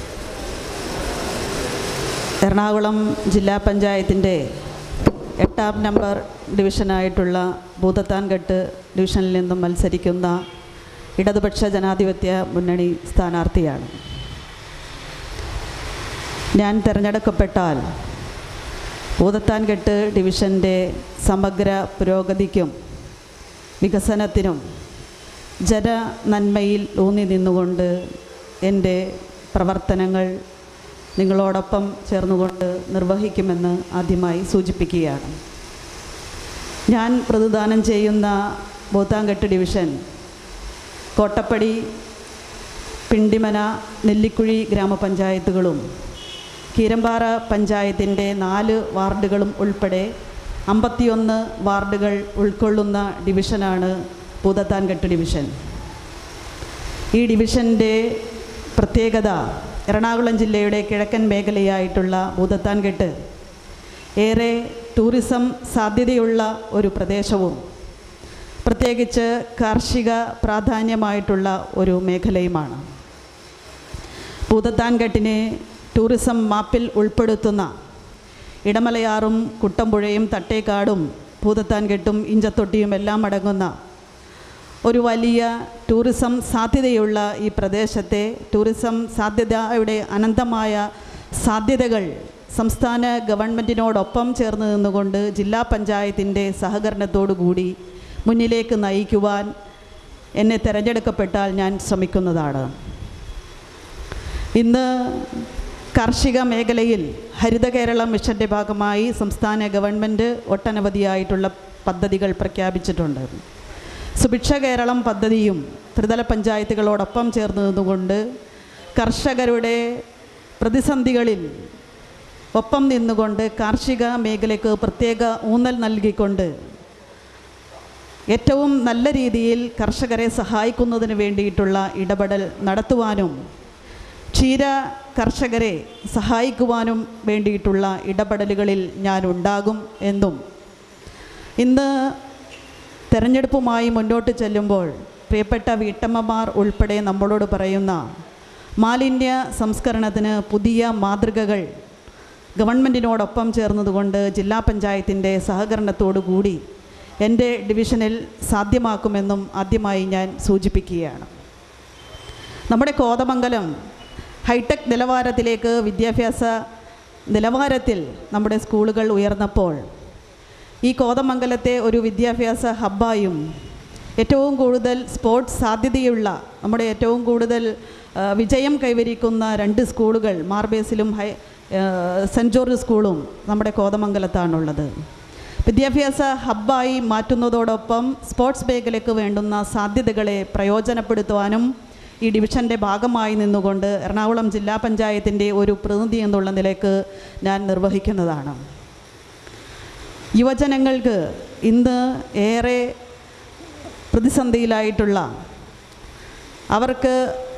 എറണാകുളം ജില്ലാ പഞ്ചായത്തിൻ്റെ എട്ടാം നമ്പർ ഡിവിഷനായിട്ടുള്ള ഭൂതത്താൻകെട്ട് ഡിവിഷനിൽ നിന്നും മത്സരിക്കുന്ന ഇടതുപക്ഷ ജനാധിപത്യ മുന്നണി സ്ഥാനാർത്ഥിയാണ് ഞാൻ തിരഞ്ഞെടുക്കപ്പെട്ടാൽ ഭൂതത്താൻകെട്ട് ഡിവിഷൻ്റെ സമഗ്ര പുരോഗതിക്കും വികസനത്തിനും ജനനന്മയിൽ ഊന്നി നിന്നുകൊണ്ട് എൻ്റെ പ്രവർത്തനങ്ങൾ നിങ്ങളോടൊപ്പം ചേർന്നുകൊണ്ട് നിർവഹിക്കുമെന്ന് ആദ്യമായി സൂചിപ്പിക്കുകയാണ് ഞാൻ പ്രതിദാനം ചെയ്യുന്ന ഭൂത്താൻകെട്ട് ഡിവിഷൻ കോട്ടപ്പടി പിണ്ടിമന നെല്ലിക്കുഴി ഗ്രാമപഞ്ചായത്തുകളും കീരമ്പാറ പഞ്ചായത്തിൻ്റെ നാല് വാർഡുകളും ഉൾപ്പെടെ അമ്പത്തിയൊന്ന് വാർഡുകൾ ഉൾക്കൊള്ളുന്ന ഡിവിഷനാണ് ഭൂതത്താൻകെട്ട് ഡിവിഷൻ ഈ ഡിവിഷൻ്റെ പ്രത്യേകത എറണാകുളം ജില്ലയുടെ കിഴക്കൻ മേഖലയായിട്ടുള്ള ഭൂതത്താൻകെട്ട് ഏറെ ടൂറിസം സാധ്യതയുള്ള ഒരു പ്രദേശവും പ്രത്യേകിച്ച് കാർഷിക പ്രാധാന്യമായിട്ടുള്ള ഒരു മേഖലയുമാണ് ഭൂതത്താൻകെട്ടിനെ ടൂറിസം മാപ്പിൽ ഉൾപ്പെടുത്തുന്ന ഇടമലയാറും കുട്ടമ്പുഴയും തട്ടേക്കാടും ഭൂതത്താൻകെട്ടും ഇഞ്ചത്തൊട്ടിയും എല്ലാം അടങ്ങുന്ന ഒരു വലിയ ടൂറിസം സാധ്യതയുള്ള ഈ പ്രദേശത്തെ ടൂറിസം സാധ്യതയുടെ അനന്തമായ സാധ്യതകൾ സംസ്ഥാന ഗവൺമെൻറ്റിനോടൊപ്പം ചേർന്ന് നിന്നുകൊണ്ട് ജില്ലാ പഞ്ചായത്തിൻ്റെ സഹകരണത്തോടു കൂടി മുന്നിലേക്ക് നയിക്കുവാൻ എന്നെ തിരഞ്ഞെടുക്കപ്പെട്ടാൽ ഞാൻ ശ്രമിക്കുന്നതാണ് ഇന്ന് കാർഷിക മേഖലയിൽ ഹരിത കേരളം മിഷൻ്റെ ഭാഗമായി സംസ്ഥാന ഗവൺമെൻറ് ഒട്ടനവധിയായിട്ടുള്ള പദ്ധതികൾ പ്രഖ്യാപിച്ചിട്ടുണ്ട് സുഭിക്ഷ കേരളം പദ്ധതിയും ത്രിതല പഞ്ചായത്തുകളോടൊപ്പം ചേർന്ന് നിന്നുകൊണ്ട് കർഷകരുടെ പ്രതിസന്ധികളിൽ ഒപ്പം നിന്നുകൊണ്ട് കാർഷിക മേഖലയ്ക്ക് പ്രത്യേക ഊന്നൽ നൽകിക്കൊണ്ട് ഏറ്റവും നല്ല രീതിയിൽ കർഷകരെ സഹായിക്കുന്നതിന് വേണ്ടിയിട്ടുള്ള ഇടപെടൽ നടത്തുവാനും ക്ഷീര കർഷകരെ സഹായിക്കുവാനും വേണ്ടിയിട്ടുള്ള ഇടപെടലുകളിൽ ഞാൻ ഉണ്ടാകും എന്നും ഇന്ന് തെരഞ്ഞെടുപ്പുമായി മുന്നോട്ട് ചെല്ലുമ്പോൾ പ്രിയപ്പെട്ട വീട്ടമ്മമാർ ഉൾപ്പെടെ നമ്മളോട് പറയുന്ന മാലിന്യ സംസ്കരണത്തിന് പുതിയ മാതൃകകൾ ഗവൺമെൻറ്റിനോടൊപ്പം ചേർന്നതുകൊണ്ട് ജില്ലാ പഞ്ചായത്തിൻ്റെ സഹകരണത്തോടു കൂടി എൻ്റെ ഡിവിഷനിൽ സാധ്യമാക്കുമെന്നും ആദ്യമായി ഞാൻ സൂചിപ്പിക്കുകയാണ് നമ്മുടെ കോതമംഗലം ഹൈടെക് നിലവാരത്തിലേക്ക് വിദ്യാഭ്യാസ നിലവാരത്തിൽ നമ്മുടെ സ്കൂളുകൾ ഉയർന്നപ്പോൾ ഈ കോതമംഗലത്തെ ഒരു വിദ്യാഭ്യാസ ഹബ്ബായും ഏറ്റവും കൂടുതൽ സ്പോർട്സ് സാധ്യതയുള്ള നമ്മുടെ ഏറ്റവും കൂടുതൽ ആ, വിജയം കൈവരിക്കുന്ന രണ്ട് സ്കൂളുകൾ മാർബേസിലും ഹൈ ആ, സെൻറ്റ് ജോർജ് സ്കൂളും നമ്മുടെ കോതമംഗലത്താണുള്ളത് വിദ്യാഭ്യാസ ഹബ്ബായി മാറ്റുന്നതോടൊപ്പം സ്പോർട്സ് മേഖലയ്ക്ക് വേണ്ടുന്ന സാധ്യതകളെ പ്രയോജനപ്പെടുത്തുവാനും ഈ ഡിവിഷൻ്റെ ഭാഗമായി നിന്നുകൊണ്ട് എറണാകുളം ജില്ലാ പഞ്ചായത്തിൻ്റെ ഒരു പ്രതിനിധി എന്നുള്ള നിലയ്ക്ക് ഞാൻ നിർവഹിക്കുന്നതാണ് യുവജനങ്ങൾക്ക് ഇന്ന് ഏറെ പ്രതിസന്ധിയിലായിട്ടുള്ള അവർക്ക്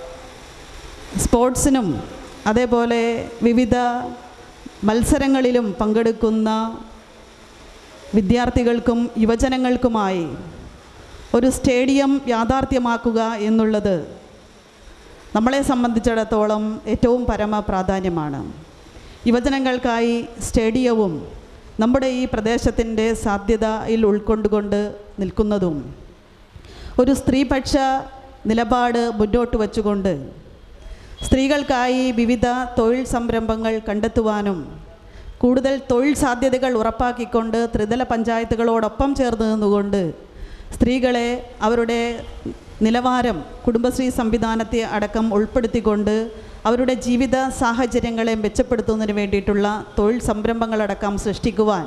സ്പോർട്സിനും അതേപോലെ വിവിധ മത്സരങ്ങളിലും പങ്കെടുക്കുന്ന വിദ്യാർത്ഥികൾക്കും യുവജനങ്ങൾക്കുമായി ഒരു സ്റ്റേഡിയം യാഥാർത്ഥ്യമാക്കുക എന്നുള്ളത് നമ്മളെ സംബന്ധിച്ചിടത്തോളം ഏറ്റവും പരമ പ്രാധാന്യമാണ് യുവജനങ്ങൾക്കായി സ്റ്റേഡിയവും നമ്മുടെ ഈ പ്രദേശത്തിൻ്റെ സാധ്യതയിൽ ഉൾക്കൊണ്ടുകൊണ്ട് നിൽക്കുന്നതും ഒരു സ്ത്രീപക്ഷ നിലപാട് മുന്നോട്ട് വച്ചുകൊണ്ട് സ്ത്രീകൾക്കായി വിവിധ തൊഴിൽ സംരംഭങ്ങൾ കണ്ടെത്തുവാനും കൂടുതൽ തൊഴിൽ സാധ്യതകൾ ഉറപ്പാക്കിക്കൊണ്ട് ത്രിതല പഞ്ചായത്തുകളോടൊപ്പം ചേർന്ന് നിന്നുകൊണ്ട് സ്ത്രീകളെ അവരുടെ നിലവാരം കുടുംബശ്രീ സംവിധാനത്തെ അടക്കം ഉൾപ്പെടുത്തിക്കൊണ്ട് അവരുടെ ജീവിത സാഹചര്യങ്ങളെ മെച്ചപ്പെടുത്തുന്നതിന് വേണ്ടിയിട്ടുള്ള തൊഴിൽ സംരംഭങ്ങളടക്കം സൃഷ്ടിക്കുവാൻ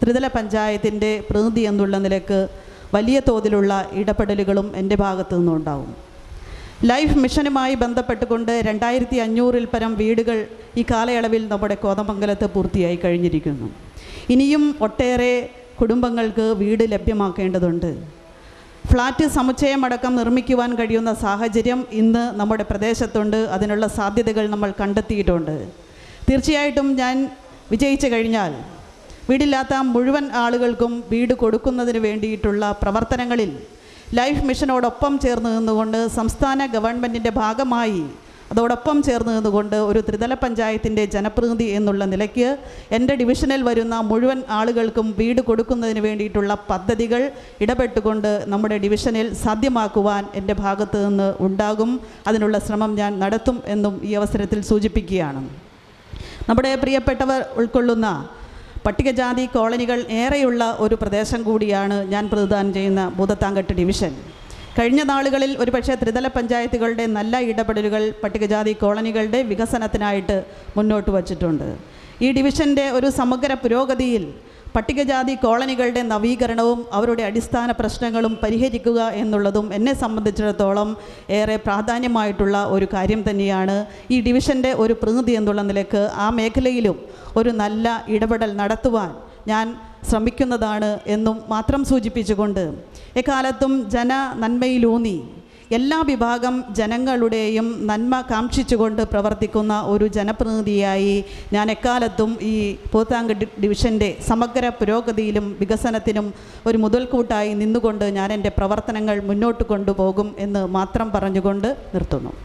ത്രിതല പഞ്ചായത്തിൻ്റെ പ്രതിനിധി എന്നുള്ള നിലക്ക് വലിയ തോതിലുള്ള ഇടപെടലുകളും എൻ്റെ ഭാഗത്തു നിന്നുണ്ടാവും ലൈഫ് മിഷനുമായി ബന്ധപ്പെട്ടുകൊണ്ട് രണ്ടായിരത്തി അഞ്ഞൂറിൽ പരം വീടുകൾ ഈ കാലയളവിൽ നമ്മുടെ കോതമംഗലത്ത് പൂർത്തിയായി കഴിഞ്ഞിരിക്കുന്നു ഇനിയും ഒട്ടേറെ കുടുംബങ്ങൾക്ക് വീട് ലഭ്യമാക്കേണ്ടതുണ്ട് ഫ്ലാറ്റ് സമുച്ചയമടക്കം നിർമ്മിക്കുവാൻ കഴിയുന്ന സാഹചര്യം ഇന്ന് നമ്മുടെ പ്രദേശത്തുണ്ട് അതിനുള്ള സാധ്യതകൾ നമ്മൾ കണ്ടെത്തിയിട്ടുണ്ട് തീർച്ചയായിട്ടും ഞാൻ വിജയിച്ചു കഴിഞ്ഞാൽ വീടില്ലാത്ത മുഴുവൻ ആളുകൾക്കും വീട് കൊടുക്കുന്നതിന് വേണ്ടിയിട്ടുള്ള പ്രവർത്തനങ്ങളിൽ ലൈഫ് മിഷനോടൊപ്പം ചേർന്ന് നിന്നുകൊണ്ട് സംസ്ഥാന ഗവൺമെൻറ്റിൻ്റെ ഭാഗമായി അതോടൊപ്പം ചേർന്ന് നിന്നുകൊണ്ട് ഒരു ത്രിതല പഞ്ചായത്തിൻ്റെ ജനപ്രതിനിധി എന്നുള്ള നിലയ്ക്ക് എൻ്റെ ഡിവിഷനിൽ വരുന്ന മുഴുവൻ ആളുകൾക്കും വീട് കൊടുക്കുന്നതിന് വേണ്ടിയിട്ടുള്ള പദ്ധതികൾ ഇടപെട്ടുകൊണ്ട് നമ്മുടെ ഡിവിഷനിൽ സാധ്യമാക്കുവാൻ എൻ്റെ ഭാഗത്ത് നിന്ന് ഉണ്ടാകും അതിനുള്ള ശ്രമം ഞാൻ നടത്തും എന്നും ഈ അവസരത്തിൽ സൂചിപ്പിക്കുകയാണ് നമ്മുടെ പ്രിയപ്പെട്ടവർ ഉൾക്കൊള്ളുന്ന പട്ടികജാതി കോളനികൾ ഏറെയുള്ള ഒരു പ്രദേശം കൂടിയാണ് ഞാൻ പ്രതിദാനം ചെയ്യുന്ന ഭൂതത്താങ്കട്ട് ഡിവിഷൻ കഴിഞ്ഞ നാളുകളിൽ ഒരുപക്ഷെ ത്രിതല പഞ്ചായത്തുകളുടെ നല്ല ഇടപെടലുകൾ പട്ടികജാതി കോളനികളുടെ വികസനത്തിനായിട്ട് മുന്നോട്ട് വച്ചിട്ടുണ്ട് ഈ ഡിവിഷൻ്റെ ഒരു സമഗ്ര പുരോഗതിയിൽ പട്ടികജാതി കോളനികളുടെ നവീകരണവും അവരുടെ അടിസ്ഥാന പ്രശ്നങ്ങളും പരിഹരിക്കുക എന്നുള്ളതും എന്നെ സംബന്ധിച്ചിടത്തോളം ഏറെ പ്രാധാന്യമായിട്ടുള്ള ഒരു കാര്യം തന്നെയാണ് ഈ ഡിവിഷൻ്റെ ഒരു പ്രതിനിധി എന്നുള്ള നിലക്ക് ആ മേഖലയിലും ഒരു നല്ല ഇടപെടൽ നടത്തുവാൻ ഞാൻ ശ്രമിക്കുന്നതാണ് എന്നും മാത്രം സൂചിപ്പിച്ചുകൊണ്ട് എക്കാലത്തും ജന നന്മയിലൂന്നി എല്ലാ വിഭാഗം ജനങ്ങളുടെയും നന്മ കാക്ഷിച്ചുകൊണ്ട് പ്രവർത്തിക്കുന്ന ഒരു ജനപ്രതിനിധിയായി ഞാൻ എക്കാലത്തും ഈ പൂത്താങ്ക് ഡി- ഡിവിഷൻ്റെ സമഗ്ര പുരോഗതിയിലും വികസനത്തിനും ഒരു മുതൽക്കൂട്ടായി നിന്നുകൊണ്ട് ഞാൻ എൻ്റെ പ്രവർത്തനങ്ങൾ മുന്നോട്ട് കൊണ്ടുപോകും എന്ന് മാത്രം പറഞ്ഞുകൊണ്ട് നിർത്തുന്നു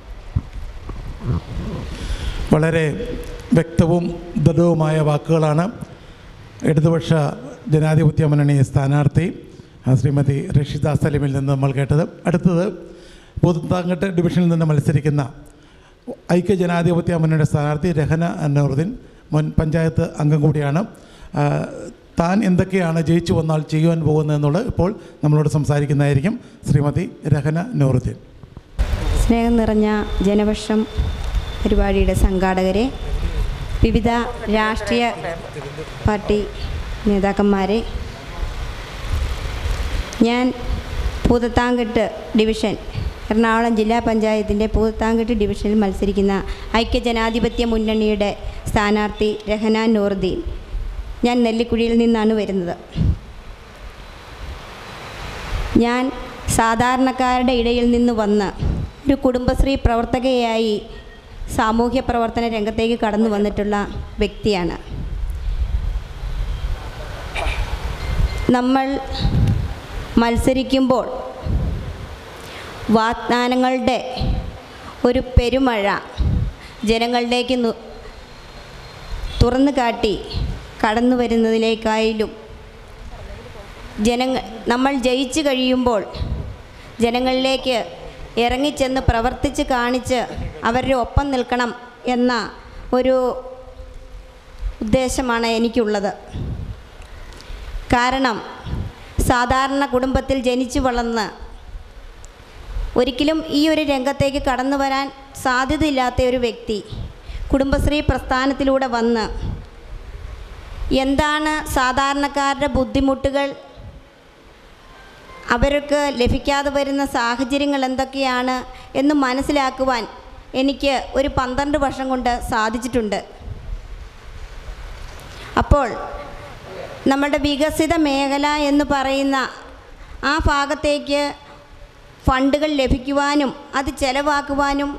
വളരെ വ്യക്തവും ദൃഢവുമായ വാക്കുകളാണ് ഇടതുപക്ഷ ജനാധിപത്യ മുന്നണി സ്ഥാനാർത്ഥി ആ, ശ്രീമതി റഷിദ സലിമിൽ നിന്ന് നമ്മൾ കേട്ടത് അടുത്തത് പുതുത്താങ്കട്ട് ഡിവിഷനിൽ നിന്ന് മത്സരിക്കുന്ന ഐക്യ ജനാധിപത്യ മുന്നണിയുടെ സ്ഥാനാർത്ഥി രഹന അന്നൂറുദ്ദീൻ മുൻ പഞ്ചായത്ത് അംഗം കൂടിയാണ് ആ, താൻ എന്തൊക്കെയാണ് ജയിച്ചു വന്നാൽ ചെയ്യുവാൻ പോകുന്നതെന്നുള്ളത് ഇപ്പോൾ നമ്മളോട് സംസാരിക്കുന്നതായിരിക്കും ശ്രീമതി രഹന നൂറുദ്ദീൻ സ്നേഹം നിറഞ്ഞ ജനപക്ഷം പരിപാടിയുടെ സംഘാടകരെ വിവിധ രാഷ്ട്രീയ പാർട്ടി നേതാക്കന്മാരെ ഞാൻ പൂതത്താങ്കെട്ട് ഡിവിഷൻ എറണാകുളം ജില്ലാ പഞ്ചായത്തിൻ്റെ പൂതത്താങ്കെട്ട് ഡിവിഷനിൽ മത്സരിക്കുന്ന ഐക്യജനാധിപത്യ മുന്നണിയുടെ സ്ഥാനാർത്ഥി രഹന നൂറുദ്ദീൻ ഞാൻ നെല്ലിക്കുഴിയിൽ നിന്നാണ് വരുന്നത് ഞാൻ സാധാരണക്കാരുടെ ഇടയിൽ നിന്ന് വന്ന് ഒരു കുടുംബശ്രീ പ്രവർത്തകയായി സാമൂഹ്യ പ്രവർത്തന രംഗത്തേക്ക് കടന്നു വന്നിട്ടുള്ള വ്യക്തിയാണ് നമ്മൾ മത്സരിക്കുമ്പോൾ വാഗ്ദാനങ്ങളുടെ ഒരു പെരുമഴ ജനങ്ങളിലേക്ക് നു- തുറന്നു കാട്ടി കടന്നു വരുന്നതിലേക്കായാലും ജനങ്ങൾ നമ്മൾ ജയിച്ചു കഴിയുമ്പോൾ ജനങ്ങളിലേക്ക് ഇറങ്ങിച്ചെന്ന് പ്രവർത്തിച്ച് കാണിച്ച് അവരുടെ ഒപ്പം നിൽക്കണം എന്ന ഒരു ഉദ്ദേശമാണ് എനിക്കുള്ളത് കാരണം സാധാരണ കുടുംബത്തിൽ ജനിച്ചു വളർന്ന് ഒരിക്കലും ഈ ഒരു രംഗത്തേക്ക് കടന്നു വരാൻ സാധ്യതയില്ലാത്ത ഒരു വ്യക്തി കുടുംബശ്രീ പ്രസ്ഥാനത്തിലൂടെ വന്ന് എന്താണ് സാധാരണക്കാരുടെ ബുദ്ധിമുട്ടുകൾ അവർക്ക് ലഭിക്കാതെ വരുന്ന സാഹചര്യങ്ങൾ എന്തൊക്കെയാണ് എന്ന് മനസ്സിലാക്കുവാൻ എനിക്ക് ഒരു പന്ത്രണ്ട് വർഷം കൊണ്ട് സാധിച്ചിട്ടുണ്ട് അപ്പോൾ നമ്മുടെ വികസിത മേഖല എന്ന് പറയുന്ന ആ ഭാഗത്തേക്ക് ഫണ്ടുകൾ ലഭിക്കുവാനും അത് ചെലവാക്കുവാനും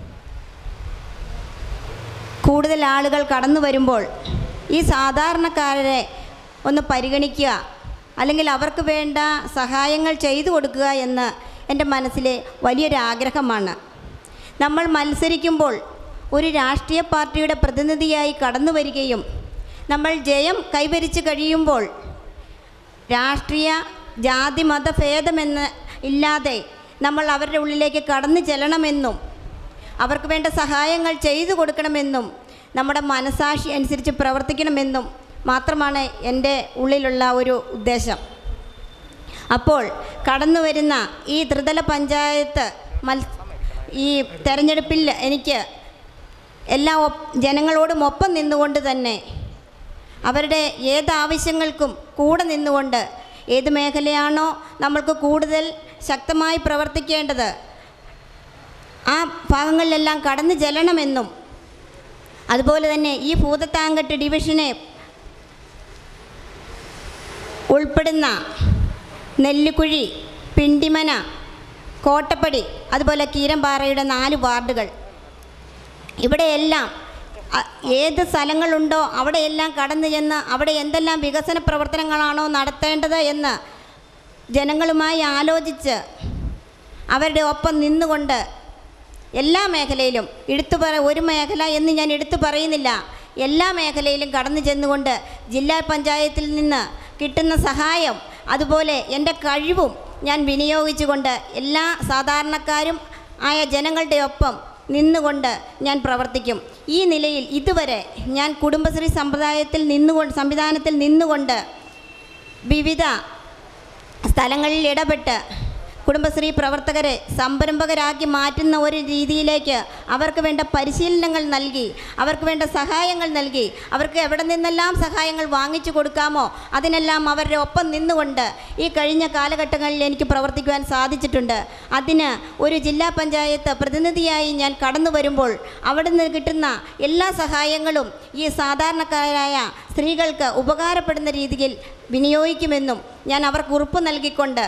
കൂടുതൽ ആളുകൾ കടന്നു വരുമ്പോൾ ഈ സാധാരണക്കാരെ ഒന്ന് പരിഗണിക്കുക അല്ലെങ്കിൽ അവർക്ക് വേണ്ട സഹായങ്ങൾ ചെയ്തു കൊടുക്കുക എന്ന് എൻ്റെ മനസ്സിലെ വലിയൊരു ആഗ്രഹമാണ് നമ്മൾ മത്സരിക്കുമ്പോൾ ഒരു രാഷ്ട്രീയ പാർട്ടിയുടെ പ്രതിനിധിയായി കടന്നു വരികയും നമ്മൾ ജയം കൈവരിച്ച് കഴിയുമ്പോൾ രാഷ്ട്രീയ ജാതി മതഭേദമെന്ന് ഇല്ലാതെ നമ്മൾ അവരുടെ ഉള്ളിലേക്ക് കടന്നു ചെല്ലണമെന്നും അവർക്ക് വേണ്ട സഹായങ്ങൾ ചെയ്തു കൊടുക്കണമെന്നും നമ്മുടെ മനസാക്ഷി അനുസരിച്ച് പ്രവർത്തിക്കണമെന്നും മാത്രമാണ് എൻ്റെ ഉള്ളിലുള്ള ഒരു ഉദ്ദേശം അപ്പോൾ കടന്നു വരുന്ന ഈ ത്രിതല പഞ്ചായത്ത് മൽ ഈ തെരഞ്ഞെടുപ്പിൽ എനിക്ക് എല്ലാ ഒപ്പ് ജനങ്ങളോടും ഒപ്പം നിന്നുകൊണ്ട് തന്നെ അവരുടെ ഏത് ആവശ്യങ്ങൾക്കും കൂടെ നിന്നുകൊണ്ട് ഏത് മേഖലയാണോ നമ്മൾക്ക് കൂടുതൽ ശക്തമായി പ്രവർത്തിക്കേണ്ടത് ആ ഭാഗങ്ങളിലെല്ലാം കടന്നു ചെല്ലണമെന്നും അതുപോലെ തന്നെ ഈ ഭൂതത്താങ്കട്ട് ഡിവിഷനെ ഉൾപ്പെടുന്ന നെല്ലിക്കുഴി പിണ്ടിമന കോട്ടപ്പടി അതുപോലെ കീരമ്പാറയുടെ നാല് വാർഡുകൾ ഇവിടെയെല്ലാം അ- ഏത് സ്ഥലങ്ങളുണ്ടോ അവിടെയെല്ലാം കടന്നു ചെന്ന് അവിടെ എന്തെല്ലാം വികസന പ്രവർത്തനങ്ങളാണോ നടത്തേണ്ടത് എന്ന് ജനങ്ങളുമായി ആലോചിച്ച് അവരുടെ ഒപ്പം നിന്നുകൊണ്ട് എല്ലാ മേഖലയിലും എടുത്തു പറ ഒരു മേഖല എന്ന് ഞാൻ എടുത്തു പറയുന്നില്ല എല്ലാ മേഖലയിലും കടന്നു ചെന്നുകൊണ്ട് ജില്ലാ പഞ്ചായത്തിൽ നിന്ന് കിട്ടുന്ന സഹായം അതുപോലെ എൻ്റെ കഴിവും ഞാൻ വിനിയോഗിച്ചുകൊണ്ട് എല്ലാ സാധാരണക്കാരും ആയ ജനങ്ങളുടെ ഒപ്പം നിന്നുകൊണ്ട് ഞാൻ പ്രവർത്തിക്കും ഈ നിലയിൽ ഇതുവരെ ഞാൻ കുടുംബശ്രീ സമ്പ്രദായത്തിൽ നിന്നുകൊണ്ട് സംവിധാനത്തിൽ നിന്നുകൊണ്ട് വിവിധ സ്ഥലങ്ങളിൽ ഇടപെട്ട് കുടുംബശ്രീ പ്രവർത്തകരെ സംരംഭകരാക്കി മാറ്റുന്ന ഒരു രീതിയിലേക്ക് അവർക്ക് വേണ്ട പരിശീലനങ്ങൾ നൽകി അവർക്ക് വേണ്ട സഹായങ്ങൾ നൽകി അവർക്ക് എവിടെ നിന്നെല്ലാം സഹായങ്ങൾ വാങ്ങിച്ചു കൊടുക്കാമോ അതിനെല്ലാം അവരുടെ ഒപ്പം നിന്നുകൊണ്ട് ഈ കഴിഞ്ഞ കാലഘട്ടങ്ങളിൽ എനിക്ക് പ്രവർത്തിക്കുവാൻ സാധിച്ചിട്ടുണ്ട് അതിന് ഒരു ജില്ലാ പഞ്ചായത്ത് പ്രതിനിധിയായി ഞാൻ കടന്നു വരുമ്പോൾ അവിടെ നിന്ന് കിട്ടുന്ന എല്ലാ സഹായങ്ങളും ഈ സാധാരണക്കാരായ സ്ത്രീകൾക്ക് ഉപകാരപ്പെടുന്ന രീതിയിൽ വിനിയോഗിക്കുമെന്നും ഞാൻ അവർക്ക് ഉറപ്പ് നൽകിക്കൊണ്ട്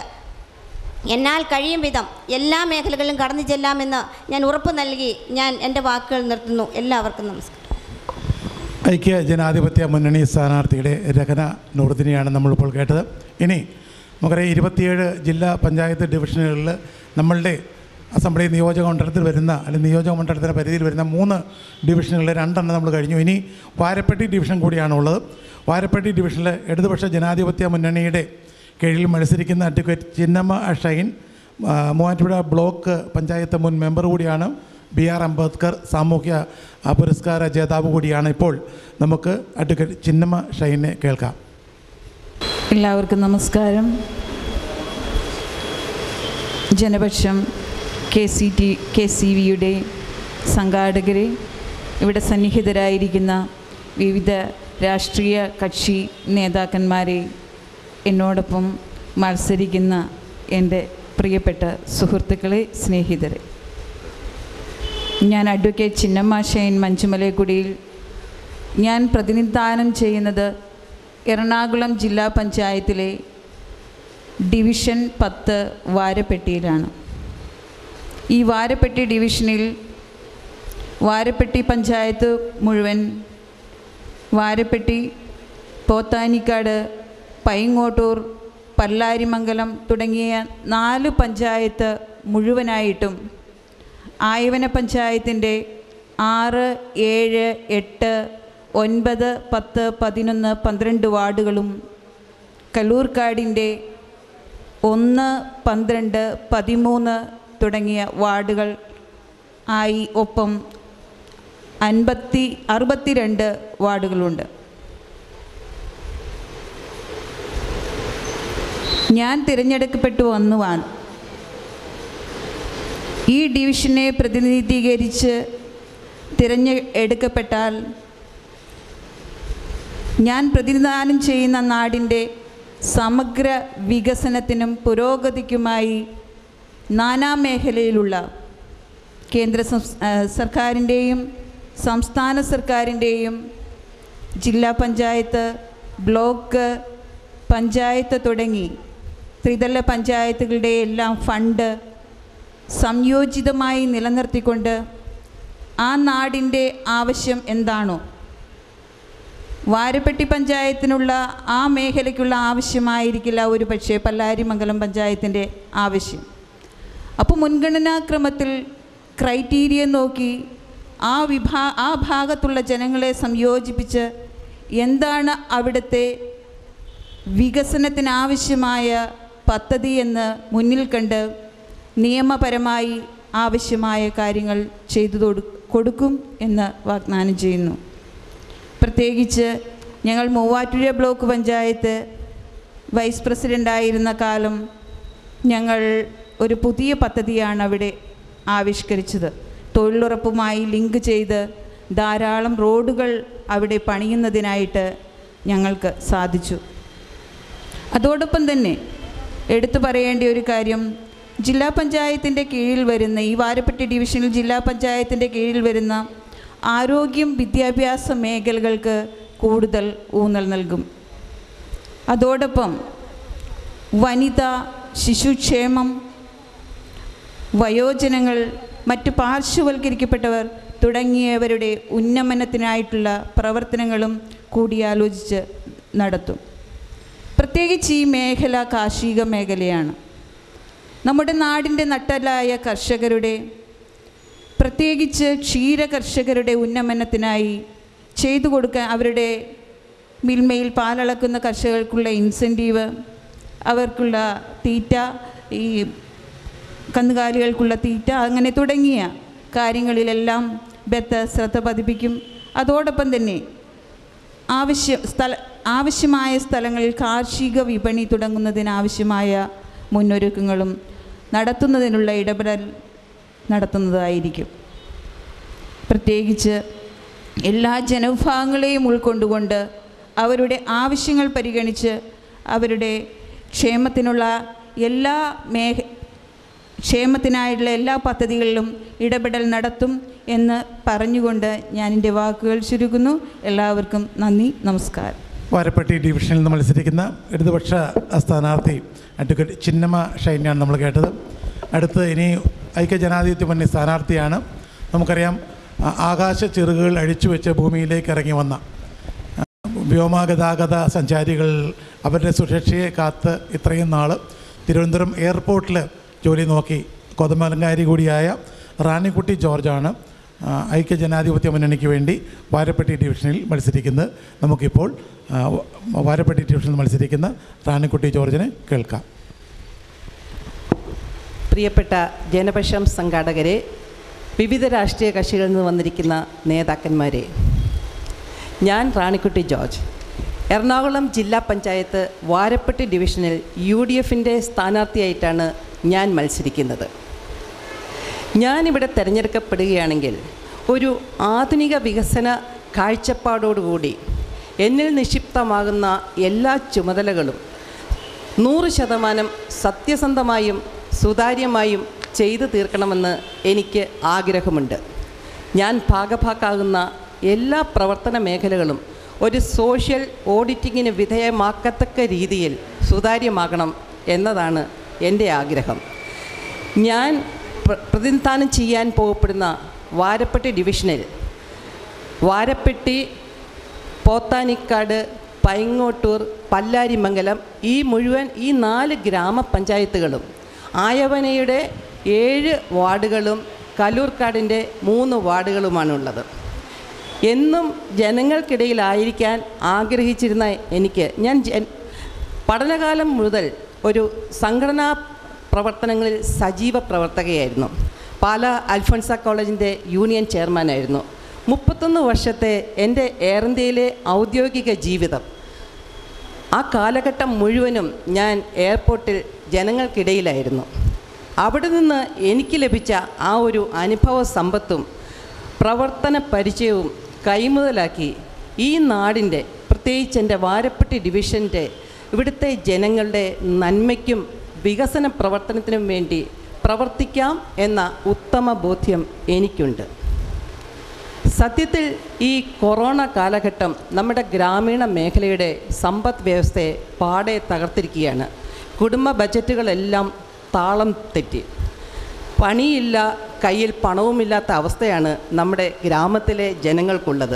എന്നാൽ കഴിയും വിധം എല്ലാ മേഖലകളിലും കടന്നു ചെല്ലാമെന്ന് ഞാൻ ഉറപ്പ് നൽകി ഞാൻ എൻ്റെ വാക്കുകൾ നിർത്തുന്നു എല്ലാവർക്കും നമസ്കാരം ഐക്യ ജനാധിപത്യ മുന്നണി സ്ഥാനാർത്ഥിയുടെ രചന നൂർദിനെയാണ് നമ്മളിപ്പോൾ കേട്ടത് ഇനി നമുക്കറിയാം ഇരുപത്തിയേഴ് ജില്ലാ പഞ്ചായത്ത് ഡിവിഷനുകളിൽ നമ്മളുടെ അസംബ്ലി നിയോജക മണ്ഡലത്തിൽ വരുന്ന അല്ലെങ്കിൽ നിയോജക മണ്ഡലത്തിൻ്റെ പരിധിയിൽ വരുന്ന മൂന്ന് ഡിവിഷനുകളിൽ രണ്ടെണ്ണം നമ്മൾ കഴിഞ്ഞു ഇനി വാരപ്പെട്ടി ഡിവിഷൻ കൂടിയാണ് ഉള്ളത് വാരപ്പെട്ടി ഡിവിഷനിൽ ഇടതുപക്ഷ ജനാധിപത്യ മുന്നണിയുടെ കീഴിൽ മത്സരിക്കുന്ന അഡ്വക്കേറ്റ് ചിന്നമ്മ ഷൈൻ ആ, മൂവാറ്റുപുഴ ബ്ലോക്ക് പഞ്ചായത്ത് മുൻ മെമ്പർ കൂടിയാണ് ബി ആർ അംബേദ്കർ സാമൂഹ്യ ആ, പുരസ്കാര ജേതാവ് കൂടിയാണ് ഇപ്പോൾ നമുക്ക് അഡ്വക്കേറ്റ് ചിന്നമ്മ ഷൈനെ കേൾക്കാം എല്ലാവർക്കും നമസ്കാരം Janapaksham K C T K C വിയുടെ സംഘാടകരെ ഇവിടെ സന്നിഹിതരായിരിക്കുന്ന വിവിധ രാഷ്ട്രീയ കക്ഷി നേതാക്കന്മാരെ എന്നോടൊപ്പം മത്സരിക്കുന്ന എൻ്റെ പ്രിയപ്പെട്ട സുഹൃത്തുക്കളെ സ്നേഹിതരെ ഞാൻ അഡ്വക്കേറ്റ് ചിന്നമ്മ ഷൈൻ മഞ്ചുമലക്കുടിയിൽ ഞാൻ പ്രതിനിധാനം ചെയ്യുന്നത് എറണാകുളം ജില്ലാ പഞ്ചായത്തിലെ ഡിവിഷൻ പത്ത് വാരപ്പെട്ടിയിലാണ് ഈ വാരപ്പെട്ടി ഡിവിഷനിൽ വാരപ്പെട്ടി പഞ്ചായത്ത് മുഴുവൻ വാരപ്പെട്ടി പോത്താനിക്കാട് പൈങ്ങോട്ടൂർ പല്ലാരിമംഗലം തുടങ്ങിയ നാല് പഞ്ചായത്ത് മുഴുവനായിട്ടും ആയവന പഞ്ചായത്തിൻ്റെ ആറ് ഏഴ് എട്ട് ഒൻപത് പത്ത് പതിനൊന്ന് പന്ത്രണ്ട് വാർഡുകളും കല്ലൂർക്കാടിൻ്റെ ഒന്ന് പന്ത്രണ്ട് പതിമൂന്ന് തുടങ്ങിയ വാർഡുകൾ ആയി ഒപ്പം അൻപത്തി അറുപത്തിരണ്ട് വാർഡുകളുണ്ട് ഞാൻ തിരഞ്ഞെടുക്കപ്പെട്ടു വന്നുവാൻ ഈ ഡിവിഷനെ പ്രതിനിധീകരിച്ച് തിരഞ്ഞെടുക്കപ്പെട്ടാൽ ഞാൻ പ്രതിനിധാനം ചെയ്യുന്ന നാടിൻ്റെ സമഗ്ര വികസനത്തിനും പുരോഗതിക്കുമായി നാനാ മേഖലയിലുള്ള കേന്ദ്ര സംസ് ആ, സർക്കാരിൻ്റെയും സംസ്ഥാന സർക്കാരിൻ്റെയും ജില്ലാ പഞ്ചായത്ത് ബ്ലോക്ക് പഞ്ചായത്ത് തുടങ്ങി ത്രിതല പഞ്ചായത്തുകളുടെ എല്ലാം ഫണ്ട് സംയോജിതമായി നിലനിർത്തിക്കൊണ്ട് ആ നാടിൻ്റെ ആവശ്യം എന്താണോ വാരപ്പെട്ടി പഞ്ചായത്തിനുള്ള ആ മേഖലയ്ക്കുള്ള ആവശ്യമായിരിക്കില്ല ഒരു പക്ഷേ പല്ലാരിമംഗലം പഞ്ചായത്തിൻ്റെ ആവശ്യം അപ്പോൾ മുൻഗണനാക്രമത്തിൽ ക്രൈറ്റീരിയ നോക്കി ആ വിഭാ ആ ഭാഗത്തുള്ള ജനങ്ങളെ സംയോജിപ്പിച്ച് എന്താണ് അവിടുത്തെ വികസനത്തിനാവശ്യമായ പദ്ധതി എന്ന് മുന്നിൽ കണ്ട് നിയമപരമായി ആവശ്യമായ കാര്യങ്ങൾ ചെയ്തു തൊടു- കൊടുക്കും എന്ന് വാഗ്ദാനം ചെയ്യുന്നു പ്രത്യേകിച്ച് ഞങ്ങൾ മൂവാറ്റുപുഴ ബ്ലോക്ക് പഞ്ചായത്ത് വൈസ് പ്രസിഡൻ്റായിരുന്ന കാലം ഞങ്ങൾ ഒരു പുതിയ പദ്ധതിയാണ് അവിടെ ആവിഷ്കരിച്ചത് തൊഴിലുറപ്പുമായി ലിങ്ക് ചെയ്ത് ധാരാളം റോഡുകൾ അവിടെ പണിയുന്നതിനായിട്ട് ഞങ്ങൾക്ക് സാധിച്ചു അതോടൊപ്പം തന്നെ എടുത്തു പറയേണ്ട ഒരു കാര്യം ജില്ലാ പഞ്ചായത്തിൻ്റെ കീഴിൽ വരുന്ന ഈ വാരപ്പെട്ടി ഡിവിഷനിൽ ജില്ലാ പഞ്ചായത്തിൻ്റെ കീഴിൽ വരുന്ന ആരോഗ്യം വിദ്യാഭ്യാസ മേഖലകൾക്ക് കൂടുതൽ ഊന്നൽ നൽകും അതോടൊപ്പം വനിത ശിശുക്ഷേമം വയോജനങ്ങൾ മറ്റ് പാർശ്വവൽക്കരിക്കപ്പെട്ടവർ തുടങ്ങിയവരുടെ ഉന്നമനത്തിനായിട്ടുള്ള പ്രവർത്തനങ്ങളും കൂടിയാലോചിച്ച് നടത്തും പ്രത്യേകിച്ച് ഈ മേഖല കാർഷിക മേഖലയാണ് നമ്മുടെ നാടിൻ്റെ നട്ടലായ കർഷകരുടെ പ്രത്യേകിച്ച് ക്ഷീര കർഷകരുടെ ഉന്നമനത്തിനായി ചെയ്തു കൊടുക്കാൻ അവരുടെ മിൽമയിൽ പാലളക്കുന്ന കർഷകർക്കുള്ള ഇൻസെൻറ്റീവ് അവർക്കുള്ള തീറ്റ ഈ കന്നുകാലികൾക്കുള്ള തീറ്റ അങ്ങനെ തുടങ്ങിയ കാര്യങ്ങളിലെല്ലാം ബെത്ത് ശ്രദ്ധ പതിപ്പിക്കും അതോടൊപ്പം തന്നെ ആവശ്യ സ്ഥല ആവശ്യമായ സ്ഥലങ്ങളിൽ കാർഷിക വിപണി തുടങ്ങുന്നതിനാവശ്യമായ മുന്നൊരുക്കങ്ങളും നടത്തുന്നതിനുള്ള ഇടപെടൽ നടത്തുന്നതായിരിക്കും പ്രത്യേകിച്ച് എല്ലാ ജനവിഭാഗങ്ങളെയും ഉൾക്കൊണ്ടുകൊണ്ട് അവരുടെ ആവശ്യങ്ങൾ പരിഗണിച്ച് അവരുടെ ക്ഷേമത്തിനുള്ള എല്ലാ മേഖ ക്ഷേമത്തിനായിട്ടുള്ള എല്ലാ പദ്ധതികളിലും ഇടപെടൽ നടത്തും എന്ന് പറഞ്ഞുകൊണ്ട് ഞാൻ എൻ്റെ വാക്കുകൾ ചുരുക്കുന്നു എല്ലാവർക്കും നന്ദി നമസ്കാരം വാരപ്പെട്ടി ഡിവിഷനിൽ നിന്ന് മത്സരിക്കുന്ന ഇടതുപക്ഷ സ്ഥാനാർത്ഥി അഡ്വക്കേറ്റ് ചിന്നമ്മ ഷൈനാണ് നമ്മൾ കേട്ടത് അടുത്ത് ഇനി ഐക്യജനാധിപത്യ മുന്നണി സ്ഥാനാർത്ഥിയാണ് നമുക്കറിയാം ആ- ആകാശ ചിറകുകൾ അഴിച്ചു വെച്ച് ഭൂമിയിലേക്ക് ഇറങ്ങി വന്ന ആ, വ്യോമഗതാഗത സഞ്ചാരികൾ അവരുടെ സുരക്ഷയെ കാത്ത് ഇത്രയും നാൾ തിരുവനന്തപുരം എയർപോർട്ടിൽ ജോലി നോക്കി കൊതമലങ്കാരി കൂടിയായ റാണിക്കുട്ടി ജോർജാണ് ആ, ഐക്യജനാധിപത്യ മുന്നണിക്ക് വേണ്ടി വാരപ്പെട്ടി ഡിവിഷനിൽ മത്സരിക്കുന്നത് നമുക്കിപ്പോൾ ആ, വാരപ്പെട്ടി ഡിവിഷനിൽ മത്സരിക്കുന്ന റാണിക്കുട്ടി ജോർജിനെ കേൾക്കാം പ്രിയപ്പെട്ട ജനപക്ഷം സംഘാടകരെ വിവിധ രാഷ്ട്രീയ കക്ഷികളിൽ നിന്ന് വന്നിരിക്കുന്ന നേതാക്കന്മാരെ ഞാൻ റാണിക്കുട്ടി ജോർജ് എറണാകുളം ജില്ലാ പഞ്ചായത്ത് വാരപ്പെട്ടി ഡിവിഷനിൽ യു ഡി എഫിൻ്റെ സ്ഥാനാർത്ഥിയായിട്ടാണ് ഞാൻ മത്സരിക്കുന്നത് ഞാനിവിടെ തിരഞ്ഞെടുക്കപ്പെടുകയാണെങ്കിൽ ഒരു ആധുനിക വികസന കാഴ്ചപ്പാടോടുകൂടി എന്നിൽ നിക്ഷിപ്തമാകുന്ന എല്ലാ ചുമതലകളും നൂറ് ശതമാനം സത്യസന്ധമായും സുതാര്യമായും ചെയ്തു തീർക്കണമെന്ന് എനിക്ക് ആഗ്രഹമുണ്ട് ഞാൻ ഭാഗഭാക്കാകുന്ന എല്ലാ പ്രവർത്തന മേഖലകളും ഒരു സോഷ്യൽ ഓഡിറ്റിങ്ങിന് വിധേയമാക്കത്തക്ക രീതിയിൽ സുതാര്യമാകണം എന്നതാണ് എൻ്റെ ആഗ്രഹം ഞാൻ പ്ര- പ്രതിനിധാനം ചെയ്യാൻ പോകപ്പെടുന്ന വാരപ്പെട്ടി ഡിവിഷനിൽ വാരപ്പെട്ടി പോത്താനിക്കാട് പൈങ്ങോട്ടൂർ പല്ലാരിമംഗലം ഈ മുഴുവൻ ഈ നാല് ഗ്രാമപഞ്ചായത്തുകളും ആയവനയുടെ ഏഴ് വാർഡുകളും കലൂർക്കാടിൻ്റെ മൂന്ന് വാർഡുകളുമാണുള്ളത് എന്നും ജനങ്ങൾക്കിടയിലായിരിക്കാൻ ആഗ്രഹിച്ചിരുന്ന എനിക്ക് ഞാൻ ജൻ പഠനകാലം മുതൽ ഒരു സംഘടനാ പ്രവർത്തനങ്ങളിൽ സജീവ പ്രവർത്തകയായിരുന്നു പാല അൽഫോൺസ കോളേജിൻ്റെ യൂണിയൻ ചെയർമാനായിരുന്നു മുപ്പത്തൊന്ന് വർഷത്തെ എൻ്റെ എയർ ഇന്ത്യയിലെ ഔദ്യോഗിക ജീവിതം ആ കാലഘട്ടം മുഴുവനും ഞാൻ എയർപോർട്ടിൽ ജനങ്ങൾക്കിടയിലായിരുന്നു അവിടെ നിന്ന് എനിക്ക് ലഭിച്ച ആ ഒരു അനുഭവ സമ്പത്തും പ്രവർത്തന പരിചയവും കൈമുതലാക്കി ഈ നാടിൻ്റെ പ്രത്യേകിച്ച് എൻ്റെ വാരപ്പെട്ടി ഡിവിഷൻ്റെ ഇവിടുത്തെ ജനങ്ങളുടെ നന്മയ്ക്കും വികസന പ്രവർത്തനത്തിനും വേണ്ടി പ്രവർത്തിക്കാം എന്ന ഉത്തമ ബോധ്യം എനിക്കുണ്ട് സത്യത്തിൽ ഈ കൊറോണ കാലഘട്ടം നമ്മുടെ ഗ്രാമീണ മേഖലയുടെ സമ്പദ് വ്യവസ്ഥയെ പാടെ തകർത്തിരിക്കുകയാണ് കുടുംബ ബജറ്റുകളെല്ലാം താളം തെറ്റി പണിയില്ല കയ്യിൽ പണവുമില്ലാത്ത അവസ്ഥയാണ് നമ്മുടെ ഗ്രാമത്തിലെ ജനങ്ങൾക്കുള്ളത്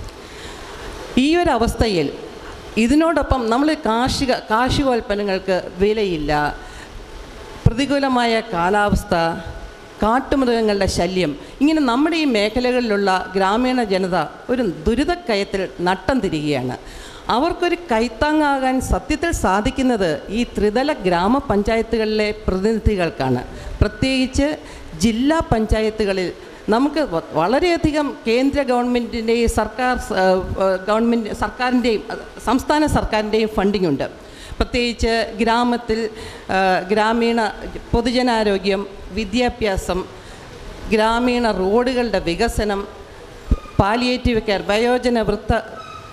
ഈ ഒരു അവസ്ഥയിൽ ഇതിനോടൊപ്പം നമ്മൾ കാർഷിക കാർഷികോൽപ്പന്നങ്ങൾക്ക് വിലയില്ല പ്രതികൂലമായ കാലാവസ്ഥ കാട്ടുമൃഗങ്ങളുടെ ശല്യം ഇങ്ങനെ നമ്മുടെ ഈ മേഖലകളിലുള്ള ഗ്രാമീണ ജനത ഒരു ദുരിതക്കയത്തിൽ നട്ടം തിരികെയാണ് അവർക്കൊരു കൈത്താങ്ങാകാൻ സത്യത്തിൽ സാധിക്കുന്നത് ഈ ത്രിതല ഗ്രാമപഞ്ചായത്തുകളിലെ പ്രതിനിധികൾക്കാണ് പ്രത്യേകിച്ച് ജില്ലാ പഞ്ചായത്തുകളിൽ നമുക്ക് വ- വളരെയധികം കേന്ദ്ര ഗവൺമെൻറ്റിൻ്റെയും സർക്കാർ സ- ഏഹ് ഗവൺമെൻറ് സർക്കാരിൻ്റെയും അഹ് സംസ്ഥാന സർക്കാരിൻ്റെയും ഫണ്ടിംഗ് ഉണ്ട് പ്രത്യേകിച്ച് ഗ്രാമത്തിൽ ആ, ഗ്രാമീണ പൊതുജനാരോഗ്യം വിദ്യാഭ്യാസം ഗ്രാമീണ റോഡുകളുടെ വികസനം പാലിയേറ്റീവ് കെയർ വയോജന വൃത്ത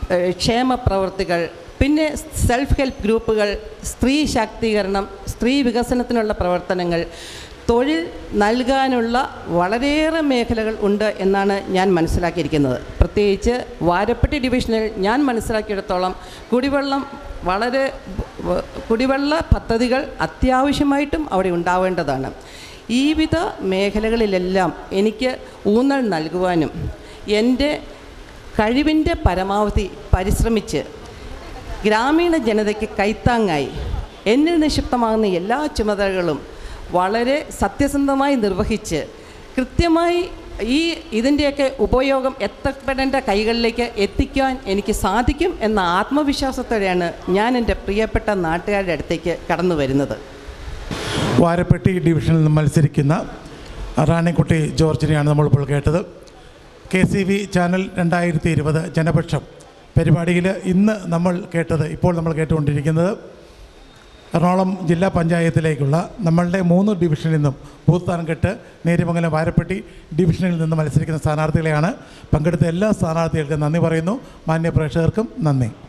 ഏഹ്, ക്ഷേമ പ്രവർത്തികൾ പിന്നെ സെൽഫ് ഹെൽപ്പ് ഗ്രൂപ്പുകൾ സ്ത്രീ ശാക്തീകരണം സ്ത്രീ വികസനത്തിനുള്ള പ്രവർത്തനങ്ങൾ തൊഴിൽ നൽകാനുള്ള വളരെയേറെ മേഖലകൾ ഉണ്ട് എന്നാണ് ഞാൻ മനസ്സിലാക്കിയിരിക്കുന്നത് പ്രത്യേകിച്ച് വാരപ്പെട്ടി ഡിവിഷനിൽ ഞാൻ മനസ്സിലാക്കിയിടത്തോളം കുടിവെള്ളം വളരെ വ- കുടിവെള്ള പദ്ധതികൾ അത്യാവശ്യമായിട്ടും അവിടെ ഉണ്ടാവേണ്ടതാണ് ഈ വിധ മേഖലകളിലെല്ലാം എനിക്ക് ഊന്നൽ നൽകുവാനും എൻ്റെ കഴിവിൻ്റെ പരമാവധി പരിശ്രമിച്ച് ഗ്രാമീണ ജനതയ്ക്ക് കൈത്താങ്ങായി എന്നിൽ നിക്ഷിപ്തമാകുന്ന എല്ലാ ചുമതലകളും വളരെ സത്യസന്ധമായി നിർവഹിച്ച് കൃത്യമായി ഈ ഇതിൻ്റെയൊക്കെ ഉപയോഗം എത്തപ്പെടേണ്ട കൈകളിലേക്ക് എത്തിക്കാൻ എനിക്ക് സാധിക്കും എന്ന ആത്മവിശ്വാസത്തോടെയാണ് ഞാൻ എൻ്റെ പ്രിയപ്പെട്ട നാട്ടുകാരുടെ അടുത്തേക്ക് കടന്നു വരുന്നത് വാരപ്പെട്ടി ഡിവിഷനിൽ നിന്ന് മത്സരിക്കുന്ന റാണിക്കുട്ടി ജോർജിനെയാണ് നമ്മളിപ്പോൾ കേട്ടത് കെ സി വി ചാനൽ രണ്ടായിരത്തി ഇരുപത് ജനപക്ഷം പരിപാടിയിൽ ഇന്ന് നമ്മൾ കേട്ടത് ഇപ്പോൾ നമ്മൾ കേട്ടുകൊണ്ടിരിക്കുന്നത് എറണാകുളം ജില്ലാ പഞ്ചായത്തിലേക്കുള്ള നമ്മളുടെ മൂന്ന് ഡിവിഷനിൽ നിന്നും ഭൂത്താൻകെട്ട് നേരിമംഗലം വാരപ്പെട്ടി ഡിവിഷനിൽ നിന്ന് മത്സരിക്കുന്ന സ്ഥാനാർത്ഥികളെയാണ് പങ്കെടുത്ത എല്ലാ സ്ഥാനാർത്ഥികൾക്കും നന്ദി പറയുന്നു മാന്യ പ്രേക്ഷകർക്കും നന്ദി